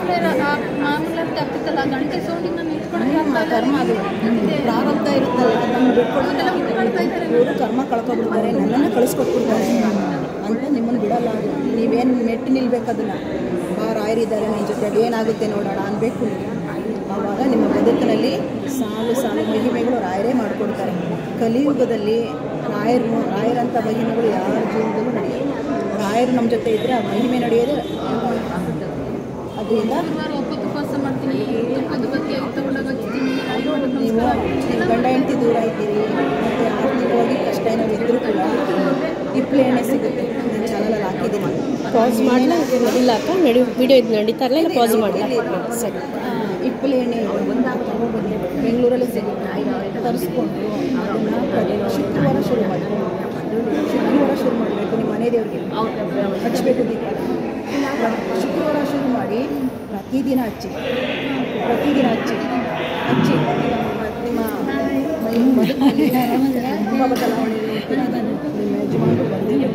ಮಾಮೂಲಿ ಮಾಮೂಲಿ ಅಂತ ಆಗ್ತಿತ್ತಲ್ಲ ಗಂಟೆ ಸೌಂಡಿಗೆ ನಾನು ನಮ್ಮ ಕರ್ಮ ಅದು ಪ್ರಾರಬ್ಧ ಇರುತ್ತಲ್ಲ ಅದನ್ನು ಬಿಟ್ಕೊಳ್ಳೋದೆಲ್ಲ ಇವರು ಕರ್ಮ ಕಳ್ಕೊಬಿಡ್ತಾರೆ ನನ್ನನ್ನು ಕಳಿಸ್ಕೊಟ್ಬಿಡ್ತಾರೆ ಅಂತ ನಿಮ್ಮನ್ನು ಬಿಡಲ್ಲ ಅದು ನೀವೇನು ಮೆಟ್ಟು ನಿಲ್ಬೇಕು ಅದನ್ನು ಬಾ ರಾಯರಿದ್ದಾರೆ ನನ್ನ ಜೊತೆ ಏನಾಗುತ್ತೆ ನೋಡೋಣ ಅನ್ಬೇಕು ನೀವು ಆವಾಗ ನಿಮ್ಮ ಬದುಕಿನಲ್ಲಿ ಸಾಲು ಸಾಲು ಮಹಿಮೆಗಳು ರಾಯರೇ ಮಾಡಿಕೊಡ್ತಾರೆ ಕಲಿಯುಗದಲ್ಲಿ ರಾಯರು ರಾಯರಂಥ ಮಹಿಮೆಗಳು ಯಾರ ಜೀವನದಲ್ಲೂ ನಡೆಯೋದು ರಾಯರು ನಮ್ಮ ಜೊತೆ ಇದ್ದರೆ ಆ ಮಹಿಮೆ ನಡೆಯೋದು ಅದರಿಂದ ಒಪ್ಪತ್ತು ಉಪವಾಸ ಮಾಡ್ತೀನಿ ತುಪ್ಪದ ಬಗ್ಗೆ ತಗೊಂಡೋಗಿ ಹಚ್ತೀನಿ ನೀವು ನಿಮ್ಮ ಗಂಡ ಹೆಂಡತಿ ದೂರ ಇದ್ದೀರಿ ಮತ್ತು ಆರ್ಥಿಕವಾಗಿ ಕಷ್ಟ ಏನಾದ್ರು ಇದ್ದರೂ ಕೂಡ ಹಿಪ್ಲೆ ಎಣ್ಣೆ ಸಿಗುತ್ತೆ ನನ್ನ ಚಾನಲಲ್ಲಿ ಹಾಕಿದ್ದೀನಿ ಪಾಸ್ ಮಾಡಲ ಇಲ್ಲ ಅಕ್ಕ ನಡಿ ವಿಡಿಯೋ ಇದು ನಡೀತಾರಲ್ಲ ಇಲ್ಲ ಪಾಸ್ ಮಾಡಲ ಸರಿ ಹಿಪ್ಪಲೆ ಎಣ್ಣೆ ತಗೊಬಂದು ಬೆಂಗಳೂರಲ್ಲಿ ಸಿಗುತ್ತೆ ತರಿಸ್ಕೊಂಡು ಅದನ್ನು ಪ್ರತಿ ಶುಕ್ರವಾರ ಶುರು ಮಾಡಿ ಶುಕ್ರವಾರ ಶುರು ಮಾಡಬೇಕು ನಿಮ್ಮ ಮನೆ ದೇವರಿಗೆ ಹಚ್ಚಬೇಕು ದೀಪ ಶುಕ್ರವಾರ ಶುರು ಮಾಡಿ ಪ್ರತಿದಿನ ಹಚ್ಚಿ ಪ್ರತಿದಿನ ಹಚ್ಚಿ ಹಚ್ಚಿ ನಿಮ್ಮ ಮೈ ಬದುಕಿನಲ್ಲಿ ತುಂಬ ಬದಲಾವಣೆ ನಿಮ್ಮ ಯಜಮಾನರು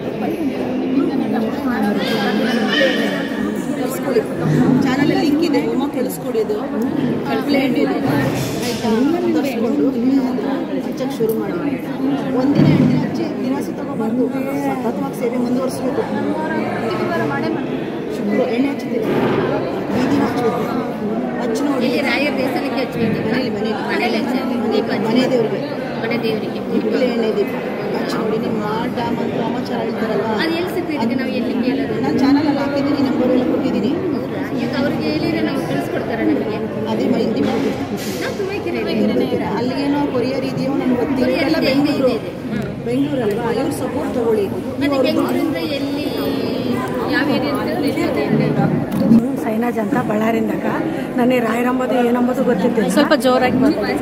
ಕಳಿಸ್ಕೊಡಿ ಚಾನಲಲ್ಲಿ ಲಿಂಕ್ ಇದೆ ಹೋಮ ಕಳಿಸ್ಕೊಡಿ ಅದು ಕಡಲೆ ಎಣ್ಣೆ ಇದೆ ತರಿಸ್ಕೊಂಡು ಹಚ್ಚಕ್ಕೆ ಶುರು ಮಾಡಿ ಒಂದಿನ ಎಣ್ಣೆ ಹಚ್ಚಿ ದಿನಸಿ ತಗೋಬಾರ್ದು ಸತತವಾಗಿ ಸೇವೆ ಮುಂದುವರಿಸ್ಬೇಕು ಶುಕ್ರ ಎಣ್ಣೆ ಹಚ್ಚಿದ್ದೀರಿ ಬೀದಿ ಹಚ್ಚಬೇಕು ಹಚ್ಚಿ ನೋಡಿ ರಾಯರ ದೇವಸ್ಥಾನಕ್ಕೆ ಹಚ್ಬೇಕು ಮನೇಲಿ ಮನೇಲಿ ಮನೇಲಿ ಹಚ್ಚಿ ಮನೆ ದೇವರಿಗೆ ಮನೆ ದೇವರಿಗೆ ಹಿಪ್ಪಲೆ ಎಣ್ಣೆ ದೀಪ ಹಚ್ಚಿ ನೋಡಿ ನಿಮ್ಮ ಆಟ ಮತ್ತು ವಾಮಾಚಾರ ಹೇಳ್ತಾರಲ್ಲ ಅದು ಎಲ್ಲಿ ಸಿಗ್ತದೆ ನಾವು ಎಲ್ಲಿ ಕೇಳೋದು ನಾನು ಚಾನಲಲ್ಲಿ ಹಾಕಿದ್ದೀನಿ ನಂಬರ್ ಎಲ್ಲ ಕೊಟ್ಟಿದ್ದೀನಿ ಈಗ ಅವ್ರಿಗೆ ಹೇಳಿದ್ರೆ ನಾವು ಕಳಿಸ್ಕೊಡ್ತಾರೆ ನಮಗೆ ಅದೇ ಮೈ ನಿಮ್ಮ ನಾವು ತುಮಕೂರು ಅಲ್ಲಿಗೇನೋ ಕೊರಿಯರ್ ಇದೆಯೋ ನಮ್ಗೆ ಗೊತ್ತಿಲ್ಲ ಎಲ್ಲ ಬೆಂಗಳೂರು ಬೆಂಗಳೂರಲ್ವಾ ಇವ್ರು ಸಪೋರ್ಟ್ ತಗೊಳ್ಳಿ ಮತ್ತೆ ಬೆಂಗಳೂರಿಂದ ಎಲ್ಲಿ ಯಾವ ಏರಿಯಾ ಸೈನಾಜ್ ಅಂತ ಬಳ್ಳಾರಿಂದಾಗ ನನಗೆ ರಾಯರಂಬೋದು ಏನಂಬೋದು ಗೊತ್ತಿದ್ದಿಲ್ಲ ಸ್ವಲ್ಪ ಜೋರಾಗಿ ಮಾತಾಡಿ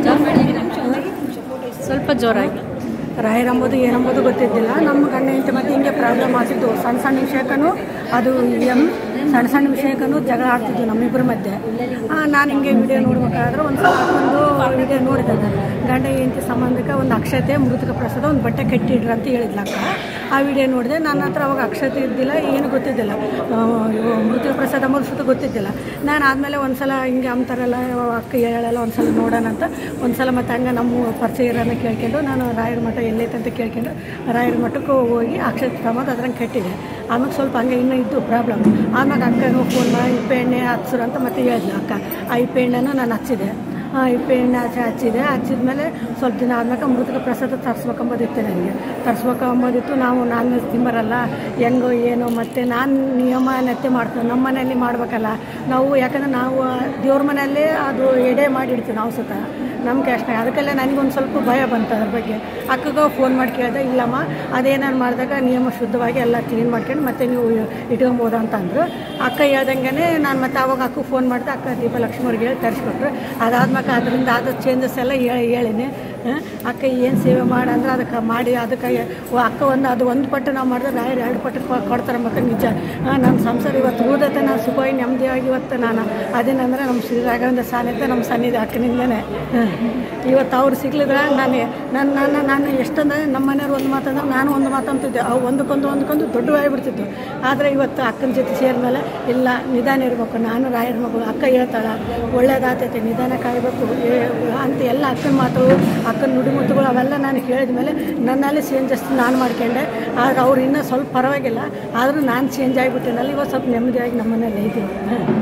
ಸ್ವಲ್ಪ ಜೋರಾಗಿ ರಾಯರಂಬೋದು ಏನಂಬೋದು ಗೊತ್ತಿದ್ದಿಲ್ಲ ನಮ್ಮ ಗಂಡ ಹೆಂಡತಿ ಮತ್ತೆ ಹಿಂಗೆ ಪ್ರಾಬ್ಲಮ್ ಆಗ್ತಿತ್ತು ಸಣ್ಣ ಸಣ್ಣ ವಿಷಯಕ್ಕೂ ಅದು ಎಮ್ ಸಣ್ಣ ಸಣ್ಣ ವಿಷಯಕ್ಕೂ ಜಗಳ ಆಡ್ತಿದ್ವು ನಮ್ಮಿಬ್ಬರ ಮಧ್ಯೆ ನಾನು ಹಿಂಗೆ ವಿಡಿಯೋ ನೋಡ್ಬೇಕಾದ್ರೆ ಒಂದು ಸಲ ಒಂದು ವಿಡಿಯೋ ನೋಡಿದೆ ಗಂಡ ಹೆಂಡತಿ ಸಂಬಂಧಕ್ಕೆ ಒಂದು ಅಕ್ಷತೆ ಮೃತಕ ಪ್ರಸಾದ ಒಂದು ಬಟ್ಟೆ ಕಟ್ಟಿಡ್ರಿ ಅಂತ ಹೇಳಿದ್ಲ ಅಕ್ಕ ಆ ವಿಡಿಯೋ ನೋಡಿದೆ ನನ್ನ ಹತ್ರ ಅವಾಗ ಅಕ್ಷತೆ ಇದ್ದಿಲ್ಲ ಏನು ಗೊತ್ತಿದ್ದಿಲ್ಲ ಆ, ಇವು ಮೃತಕ ಪ್ರಸಾದ ಅಂಬೋದು ಸುತ್ತ ಗೊತ್ತಿದ್ದಿಲ್ಲ ನಾನು ಆದಮೇಲೆ ಒಂದು ಸಲ ಹಿಂಗೆ ಅಂತಾರಲ್ಲ ಅಕ್ಕ ಹೇಳಲ್ಲ ಒಂದು ಸಲ ನೋಡೋಣ ಅಂತ ಒಂದು ಸಲ ಮತ್ತು ಹಂಗೆ ನಮ್ಮ ಪರಿಚಯ ಇರೋನ ಕೇಳ್ಕೊಂಡು ನಾನು ರಾಯರ ಮಠ ಎಲ್ಲೈತೆ ಅಂತ ಕೇಳ್ಕೊಂಡು ರಾಯರ ಮಠಕ್ಕೆ ಹೋಗಿ ಅಕ್ಷತೆ ತಗೊಂಡು ಅದ್ರಂಗೆ ಕಟ್ಟಿದೆ ಆಮೇಲೆ ಸ್ವಲ್ಪ ಹಂಗೆ ಇನ್ನೂ ಇದ್ದು ಪ್ರಾಬ್ಲಮ್ ಆಮೇಲೆ ಅಕ್ಕನೂ ಫೋನ್ ಮಾಡಿ ಇಪ್ಪೆ ಎಣ್ಣೆ ಹಚ್ಸ್ರು ಅಂತ ಮತ್ತೆ ಹೇಳಿದ್ಲು ಅಕ್ಕ ಆ ಇಪ್ಪೆ ಎಣ್ಣೆನೂ ನಾನು ಹಚ್ಚಿದೆ ಆ, ಇಪ್ಪೆ ಎಣ್ಣೆ ಹಚ್ಚಿ ಹಚ್ಚಿದೆ ಹಚ್ಚಿದ್ಮೇಲೆ ಸ್ವಲ್ಪ ದಿನ ಆದ್ಮೇಲೆ ಮೃತಕ ಪ್ರಸಾದ ತರಿಸ್ಬೇಕಂಬೋದಿತ್ತು ನನಗೆ ತರಿಸ್ಬೇಕಂಬೋದಿತ್ತು ನಾವು ನಾನ್ ವೆಜ್ ತಿಂಬರಲ್ಲ ಹೆಂಗೋ ಏನೋ ಮತ್ತು ನಾನು ನಿಯಮ ನೆತ್ತೆ ಮಾಡ್ತೀವಿ ನಮ್ಮ ಮನೆಯಲ್ಲಿ ಮಾಡ್ಬೇಕಲ್ಲ ನಾವು ಯಾಕಂದ್ರೆ ನಾವು ದೇವ್ರ ಮನೆಯಲ್ಲೇ ಅದು ಎಡೆ ಮಾಡಿಡ್ತೀವಿ ನಾವು ಸುತ್ತ ನಮ್ಗೆ ಅಷ್ಟೇ ಅದಕ್ಕೆಲ್ಲ ನನಗೊಂದು ಸ್ವಲ್ಪ ಭಯ ಬಂತು ಅದ್ರ ಬಗ್ಗೆ ಅಕ್ಕಗೆ ಫೋನ್ ಮಾಡಿ ಕೇಳಿದೆ ಇಲ್ಲಮ್ಮ ಅದೇನಾರು ಮಾಡಿದಾಗ ನಿಯಮ ಶುದ್ಧವಾಗಿ ಎಲ್ಲ ಕ್ಲೀನ್ ಮಾಡ್ಕೊಂಡು ಮತ್ತೆ ನೀವು ಇಟ್ಕೊಬೋದು ಅಂತ ಅಂದರು ಅಕ್ಕ ಹೇಳ್ದಂಗೆ ನಾನು ಮತ್ತೆ ಅವಾಗ ಅಕ್ಕ ಫೋನ್ ಮಾಡಿದೆ ಅಕ್ಕ ದೀಪಲಕ್ಷ್ಮಿ ಅವ್ರಿಗೆ ಹೇಳಿ ತರಿಸ್ಕೊಟ್ರು ಅದಾದ್ಮೇಲೆ ಅದರಿಂದ ಆದ ಚೇಂಜಸ್ ಎಲ್ಲ ಹೇಳಿ ಹೇಳಿನಿ ಆ, ಅಕ್ಕ ಏನು ಸೇವೆ ಮಾಡಿ ಅಂದ್ರೆ ಅದಕ್ಕೆ ಮಾಡಿ ಅದಕ್ಕೆ ಓ ಅಕ್ಕ ಒಂದು ಅದು ಒಂದು ಪಟ್ಟು ನಾವು ಮಾಡಿದ್ರೆ ರಾಯರು ಎರಡು ಪಟ್ಟು ಕೊ- ಕೊಡ್ತಾರೆ ಮಕ್ಕ ನಿಜ ಆ, ನಮ್ಮ ಸಂಸಾರ ಇವತ್ತು ಉಳಿದತ್ತೆ ನಾನು ಸುಖವಾಗಿ ನೆಮ್ಮದಿಯಾಗಿ ಇವತ್ತು ನಾನು ಅದೇನಂದ್ರೆ ನಮ್ಮ ಶ್ರೀ ರಾಘವೇಂದ್ರ ಸಾನ್ನಿಧ್ಯ ನಮ್ಮ ಸನ್ನಿಧಿ ಅಕ್ಕನಿಂದನೇ ಇವತ್ತು ಅವ್ರು ಸಿಗ್ಲಿದ್ರೆ ನಾನು ನನ್ನ ನನ್ನ ನಾನು ಎಷ್ಟಂದ್ರೆ ನಮ್ಮ ಮನೆಯವ್ರು ಒಂದು ಮಾತಂದ್ರೆ ನಾನು ಒಂದು ಮಾತಂತಿದ್ದೆ ಅವು ಒಂದಕ್ಕೊಂದು ಒಂದಕ್ಕೊಂದು ದೊಡ್ಡವಾಗಿಬಿಡ್ತಿತ್ತು ಆದರೆ ಇವತ್ತು ಅಕ್ಕನ ಜೊತೆ ಸೇರಿದ್ಮೇಲೆ ಇಲ್ಲ ನಿಧಾನ ಇರಬೇಕು ನಾನು ರಾಯರ ಮಗಳು ಅಕ್ಕ ಹೇಳ್ತಾಳೆ ಒಳ್ಳೇದಾಗ್ತೈತೆ ನಿಧಾನ ಕಾಯಬೇಕು ಏ- ಅಂತ ಎಲ್ಲ ಅಕ್ಕನ ಮಾತು ಅಕ್ಕನ ನುಡಿಮುತ್ತುಗಳು ಅವೆಲ್ಲ ನಾನು ಕೇಳಿದ ಮೇಲೆ ನನ್ನಲ್ಲಿ ಚೇಂಜಸ್ ನಾನು ಮಾಡ್ಕೊಂಡೆ ಆದ್ರೆ ಅವ್ರು ಇನ್ನೂ ಸ್ವಲ್ಪ ಪರವಾಗಿಲ್ಲ ಆದರೂ ನಾನು ಚೇಂಜ್ ಆಗಿಬಿಟ್ಟಿನಲ್ಲ ಇವತ್ತು ಸ್ವಲ್ಪ ನೆಮ್ಮದಿಯಾಗಿ ನಮ್ಮ ಮನೇಲಿ ಇದ್ದೀವಿ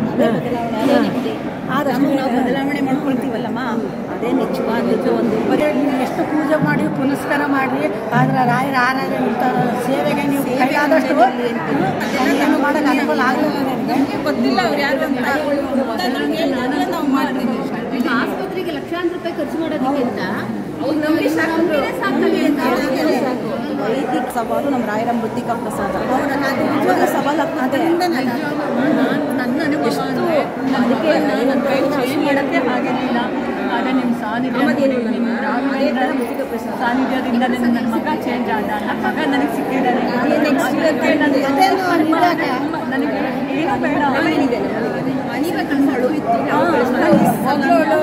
ನಮ್ಗೆ ನಾವು ಬದಲಾವಣೆ ಮಾಡ್ಕೊಳ್ತೀವಲ್ಲಮ್ಮ ಅದೇ ನಿಜವಾದದ್ದು ಒಂದು ಬರೀ ನೀವು ಎಷ್ಟು ಪೂಜೆ ಮಾಡಿ ಪುನಸ್ಕಾರ ಮಾಡಿ ಆದ್ರೆ ರಾಯರ ಆರಾಧನೆ ಇಂಥ ಸೇವೆಗೆ ನೀವು ಕೈಲಾದಷ್ಟು ಏನು ಮಾಡೋಕೆ ಅನುಕೂಲ ಆಗಲಿಲ್ಲ ನನಗೆ ಗೊತ್ತಿಲ್ಲ ಅವ್ರು ಯಾರು ಅಂತ ನಾವು ಮಾಡ್ತೀವಿ ಈಗ ಆಸ್ಪತ್ರೆಗೆ ಲಕ್ಷಾಂತರ ರೂಪಾಯಿ ಖರ್ಚು ಮಾಡೋದಕ್ಕಿಂತ ಅವ್ರು ನಂಬಿ ನಂಬಿದ್ರೆ ಸಾಕಲ್ಲಿ ಅಂತ ವೈದಿಕ ಸವಾಲು ನಮ್ಮ ರಾಯರ ಮೃತ್ತಿಕಾ ಪ್ರಸಾದ ನಿಜವಾದ ಸವಾಲು ಅದರಿಂದ ನನ್ನ ಅನುಭವ ಅಂದರೆ ಅದಕ್ಕೆ ನನ್ನ ಕೈ ಚೇಂಜ್ ಮಾಡೋಕ್ಕೆ ಆಗಿರಲಿಲ್ಲ ಆದರೆ ನಿಮ್ಮ ಸಾನ್ನಿಧ್ಯ ನಿಮ್ಮ ರಾಘವೇಂದ್ರ ಸಾನ್ನಿಧ್ಯದಿಂದ ನನ್ನ ಮಗ ಚೇಂಜ್ ಆದ ನನ್ನ ಮಗ ನನಗೆ ಸಿಕ್ಕಿದ್ದಾನೆ ಅದಕ್ಕೆ ನನಗೆ ನನಗೆ ಏನು ಬೇಡ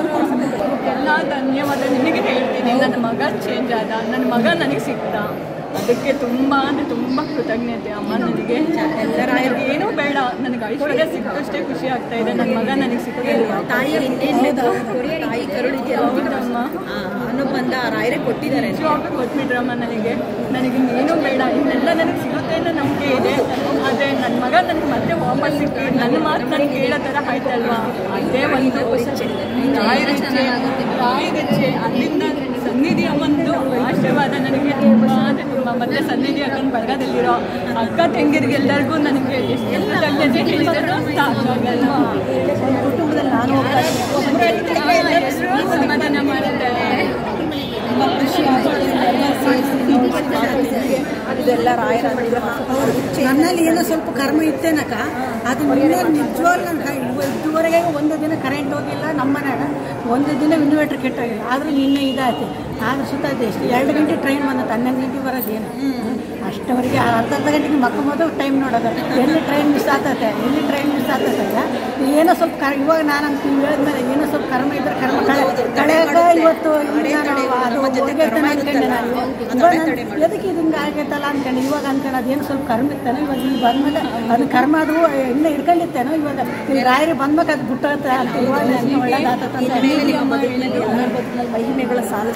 ಎಲ್ಲ ಧನ್ಯವಾದ ನಿನಗೆ ಹೇಳ್ತೀನಿ ನನ್ನ ಮಗ ಚೇಂಜ್ ಆದ ನನ್ನ ಮಗ ನನಗೆ ಸಿಕ್ತ ಅದಕ್ಕೆ ತುಂಬ ಅಂದರೆ ತುಂಬ ಕೃತಜ್ಞತೆ ಅಮ್ಮ ನನಗೆ ನನಗೆ ಏನೂ ಬೇಡ ನನಗೆ ಐಶ್ವರ್ಯ ಸಿಕ್ಕಷ್ಟೇ ಖುಷಿ ಆಗ್ತಾ ಇದೆ ನನ್ನ ಮಗ ನನಗೆ ಸಿಕ್ಕಿಲ್ಲ ತಾಯಿ ಇನ್ನೇನ್ ಬೇಕು? ತಾಯಿ ಕರುಳಿದೆಯಲ್ಲ ಹೌದಮ್ಮ ಅನುಬಂಧ ರಾಯರೇ ಕೊಟ್ಟಿದ್ದಾರೆ ನಿಜವಾಗ್ಲೂ ಕೊಟ್ಬಿಟ್ರಮ್ಮ ನನಗೆ ನನಗೆ ಇನ್ನೇನು ಬೇಡ ಇನ್ನೆಲ್ಲ ನನಗೆ ಸಿಗುತ್ತೆ ಅನ್ನೋ ನಂಬಿಕೆ ಇದೆ ಆದರೆ ನನ್ನ ಮಗ ನನಗೆ ಮತ್ತೆ ವಾಪಸ್ ಸಿಕ್ಕಿ ನನ್ನ ಮಾತು ನನಗೆ ಕೇಳೋ ಥರ ಆಯ್ತಲ್ವಾ ಅದೇ ಒಂದು ರಾಯರಿಚ್ಛೆ ರಾಯರಿಚ್ಛೆ ಅಲ್ಲಿಂದ ಸನ್ನಿಧಿ ಅಮ್ಮಂದು ಆಶೀರ್ವಾದ ನನಗೆ ತುಂಬ ಅಂದರೆ ತುಂಬ ಮತ್ತೆ ಸನ್ನಿಧಿ ಅಕ್ಕನ ಬಳಗದಲ್ಲಿರೋ ಅಕ್ಕ ತಂಗಿರಿಗೆಲ್ಲರಿಗೂ ನನಗೆ ಎಷ್ಟು ಕೃತಜ್ಞತೆ ಹೇಳಿದ್ರು ಸಾಕಾಗಲ್ವಾ ಕುಟುಂಬದಲ್ಲಿ ನಾನು ಒಬ್ಬ ಎಲ್ಲರೂ ಸಮಾಧಾನ ಮಾಡಿದ್ದಾರೆ ತುಂಬ ಖುಷಿ ಆಗುತ್ತೆ ಎಲ್ಲ ಸೇರಿಸಿ ನೀವು ಮಾತಾಡ್ತಿದ್ದೀರಿ. ಇದೆಲ್ಲ ರಾಯರ ಅನುಗ್ರಹ ಅವ್ರ ಇಚ್ಛೆ ನನ್ನಲ್ಲಿ ಏನೋ ಸ್ವಲ್ಪ ಕರ್ಮ ಇತ್ತೇನಕ ಅದು ಇನ್ನೇ ನಿಜವಾಗ್ಲೂ ನನ್ನ ಕೈ ಇದುವರೆಗೆ ಒಂದು ದಿನ ಕರೆಂಟ್ ಹೋಗಿಲ್ಲ ನಮ್ಮ ಮನ್ಯಾಗ ಒಂದು ದಿನ ಇನ್ವರ್ಟರ್ ಕೆಟ್ಟೋಗಿಲ್ಲ ಆದರೂ ನಿನ್ನೆ ಇದಾಯ್ತು ಆದ್ರೆ ಸುತ್ತ ಎಷ್ಟು ಎರಡು ಗಂಟೆ ಟ್ರೈನ್ ಬಂದದ್ದು ಹನ್ನೊಂದು ಗಂಟೆಗೆ ಬರೋದೇನು ಅಷ್ಟವರೆಗೆ ಅರ್ಧ ಅರ್ಧ ಗಂಟೆಗೆ ಮಕ್ಕಳು ಟೈಮ್ ನೋಡೋದು ಎಲ್ಲಿ ಟ್ರೈನ್ ಮಿಸ್ ಆಗ್ತೈತೆ ಎಲ್ಲಿ ಟ್ರೈನ್ ಮಿಸ್ ಆಗ್ತೈತೆ ಏನೋ ಸ್ವಲ್ಪ ಕರ್ ಇವಾಗ ನಾನು ಅಂತ ನೀವು ಹೇಳಿದ್ಮೇಲೆ ಏನೋ ಸ್ವಲ್ಪ ಕರ್ಮ ಇದ್ರೆ ಕರ್ಮ ಕಳೆ ಕಳೆಯಾಗ ಇವತ್ತು ಇಲ್ಲ ನಾನು ಅದು ಹೋಗಿರ್ತಾನೆ ಅನ್ಕೊಂಡೆ ನಾನು ಇವಾಗ ನಾನು ಎದಕ್ಕೆ ಇದು ಹಿಂಗೆ ಆಗೈತಲ್ಲ ಅನ್ಕೊಂಡು ಇವಾಗ ಅನ್ಕೊಂಡು ಅದೇನು ಸ್ವಲ್ಪ ಕರ್ಮ ಇತ್ತೇನೋ ಇವಾಗ ಇಲ್ಲಿ ಬಂದ್ಮೇಲೆ ಅದು ಕರ್ಮ ಅದು ಇನ್ನೂ ಹಿಡ್ಕೊಂಡಿತ್ತೇನೋ ಇವಾಗ ಇಲ್ಲಿ ರಾಯರಿ ಬಂದ್ಬೇಕು ಅದು ಬಿಟ್ಟೋಗುತ್ತೆ ಅಂತ ಇವಾಗ ನನಗೆ ಒಳ್ಳೇದಾಗ್ತದೆ ಅಂತ ಇನ್ಮೇಲೆ ನಿಮ್ಮ ಬದುಕಿನಲ್ಲಿ ಎಲ್ಲರ ಬದುಕಿನಲ್ಲಿ ಮಹಿಮೆಗಳ ಸಾಲ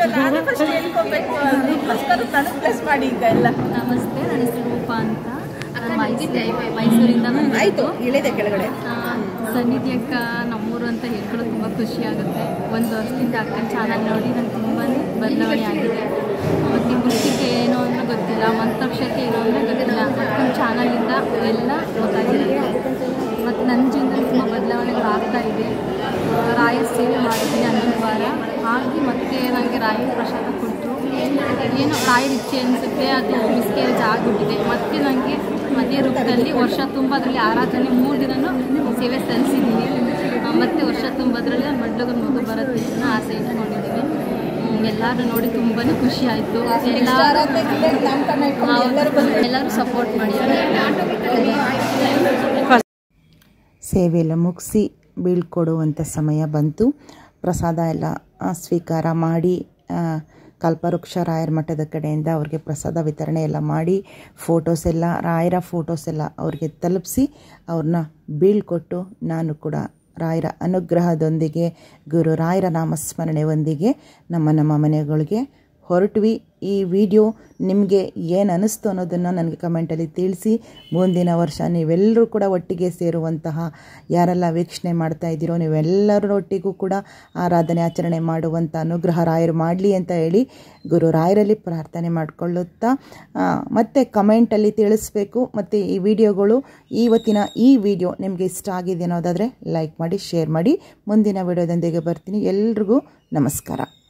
ಪ್ಲಸ್ ಮಾಡಿ ಈಗ ಎಲ್ಲ ನಮಸ್ತೆ ನನ್ನ ಹೆಸರು ರೂಪ ಅಂತ ನಾನು ಮೈಸೂರು ಮೈಸೂರಿಂದ ಬಂದಿದ್ದು. ಆಯ್ತು ಇಳಿದೆ ಕೆಳಗಡೆ ಆ, ಸನ್ನಿಧಿ ಅಕ್ಕ ನಮ್ಮೂರು ಅಂತ ಹೇಳ್ಕೊಳ್ಳೋದು ತುಂಬ ಖುಷಿ ಆಗುತ್ತೆ ಒಂದು ವರ್ಷದಿಂದ ಅಕ್ಕನ ಚಾನಲ್ ನೋಡಿ ನಂಗೆ ತುಂಬಾ ಬದಲಾವಣೆ ಆಗಿದೆ ಮತ್ತು ಮುಷ್ಟಿಕೆ ಏನು ಅಂತ ಗೊತ್ತಿಲ್ಲ ಮಂತ್ರಾಕ್ಷರಕ್ಕೆ ಏನು ಅಂದರೆ ಗೊತ್ತಿಲ್ಲ ಅಕ್ಕನ ಚಾನಲಿಂದ ಎಲ್ಲ ಗೊತ್ತಾಗಿದೆ ಮತ್ತು ನನ್ನ ಜೀವನದಲ್ಲಿ ತುಂಬ ಬದಲಾವಣೆಗಳು ಆಗ್ತಾ ಇದೆ ಆ, ರಾಯರ ಸೇವೆ ಮಾಡಿದ್ದೀನಿ ಹನ್ನೊಂದು ವಾರ ಆಗಿ ಮತ್ತೆ ನನಗೆ ರಾಯರ ಪ್ರಸಾದ ಕೊಟ್ಟರು ಏನೋ ರಾಯರ ಇಚ್ಛೆ ಅನಿಸುತ್ತೆ ಅದು ಮಿಸ್ಕೇರೇಜ್ ಆಗಿಬಿಟ್ಟಿದೆ ಮತ್ತೆ ನನಗೆ ಅದೇ ರೂಪದಲ್ಲಿ ವರ್ಷ ತುಂಬ ಅದರಲ್ಲಿ ಆರಾಧನೆ ಮೂರು ದಿನನೂ ಸೇವೆ ಸಲ್ಲಿಸಿದ್ದೀನಿ ಆ, ಮತ್ತೆ ವರ್ಷ ತುಂಬದ್ರಲ್ಲಿ ನನ್ನ ಮಡ್ಲಗ ಮಗು ಬರುತ್ತೆ ಅನ್ನೋ ಆಸೆ ಇಟ್ಕೊಂಡಿದ್ದೀನಿ ಹ್ಮ್, ಎಲ್ಲರೂ ನೋಡಿ ತುಂಬಾ ಖುಷಿ ಆಯಿತು ಎಲ್ಲರೂ ಎಲ್ಲರೂ ಸಪೋರ್ಟ್ ಮಾಡಿ ಸೇವೆ ಎಲ್ಲ ಮುಗಿಸಿ ಬೀಳ್ಕೊಡುವಂಥ ಸಮಯ ಬಂತು ಪ್ರಸಾದ ಎಲ್ಲ ಆ, ಸ್ವೀಕಾರ ಮಾಡಿ ಆ, ಕಲ್ಪವೃಕ್ಷ ರಾಯರ ಮಠದ ಕಡೆಯಿಂದ ಅವ್ರಿಗೆ ಪ್ರಸಾದ ವಿತರಣೆ ಎಲ್ಲ ಮಾಡಿ ಫೋಟೋಸ್ ಎಲ್ಲ ರಾಯರ ಫೋಟೋಸ್ ಎಲ್ಲ ಅವ್ರಿಗೆ ತಲುಪಿಸಿ ಅವ್ರನ್ನ ಬೀಳ್ಕೊಟ್ಟು ನಾನು ಕೂಡ ರಾಯರ ಅನುಗ್ರಹದೊಂದಿಗೆ ಗುರು ರಾಯರ ನಾಮಸ್ಮರಣೆಯೊಂದಿಗೆ ನಮ್ಮ ನಮ್ಮ ಮನೆಗಳಿಗೆ ಹೊರಟ್ವಿ ಈ ವಿಡಿಯೋ ನಿಮಗೆ ಏನು ಅನ್ನಿಸ್ತು ಅನ್ನೋದನ್ನು ನನಗೆ ಕಮೆಂಟಲ್ಲಿ ತಿಳಿಸಿ ಮುಂದಿನ ವರ್ಷ ನೀವೆಲ್ಲರೂ ಕೂಡ ಒಟ್ಟಿಗೆ ಸೇರುವಂತಹ ಯಾರೆಲ್ಲ ವೀಕ್ಷಣೆ ಮಾಡ್ತಾ ಇದ್ದೀರೋ ನೀವೆಲ್ಲರೊಟ್ಟಿಗೂ ಕೂಡ ಆರಾಧನೆ ಆಚರಣೆ ಮಾಡುವಂಥ ಅನುಗ್ರಹ ರಾಯರು ಮಾಡಲಿ ಅಂತ ಹೇಳಿ ಗುರು ರಾಯರಲ್ಲಿ ಪ್ರಾರ್ಥನೆ ಮಾಡಿಕೊಳ್ಳುತ್ತಾ ಆ, ಮತ್ತೆ ಕಮೆಂಟಲ್ಲಿ ತಿಳಿಸ್ಬೇಕು ಮತ್ತು ಈ ವಿಡಿಯೋಗಳು ಇವತ್ತಿನ ಈ ವಿಡಿಯೋ ನಿಮಗೆ ಇಷ್ಟ ಆಗಿದೆ ಅನ್ನೋದಾದರೆ ಲೈಕ್ ಮಾಡಿ ಶೇರ್ ಮಾಡಿ ಮುಂದಿನ ವಿಡಿಯೋದೊಂದಿಗೆ ಬರ್ತೀನಿ ಎಲ್ರಿಗೂ ನಮಸ್ಕಾರ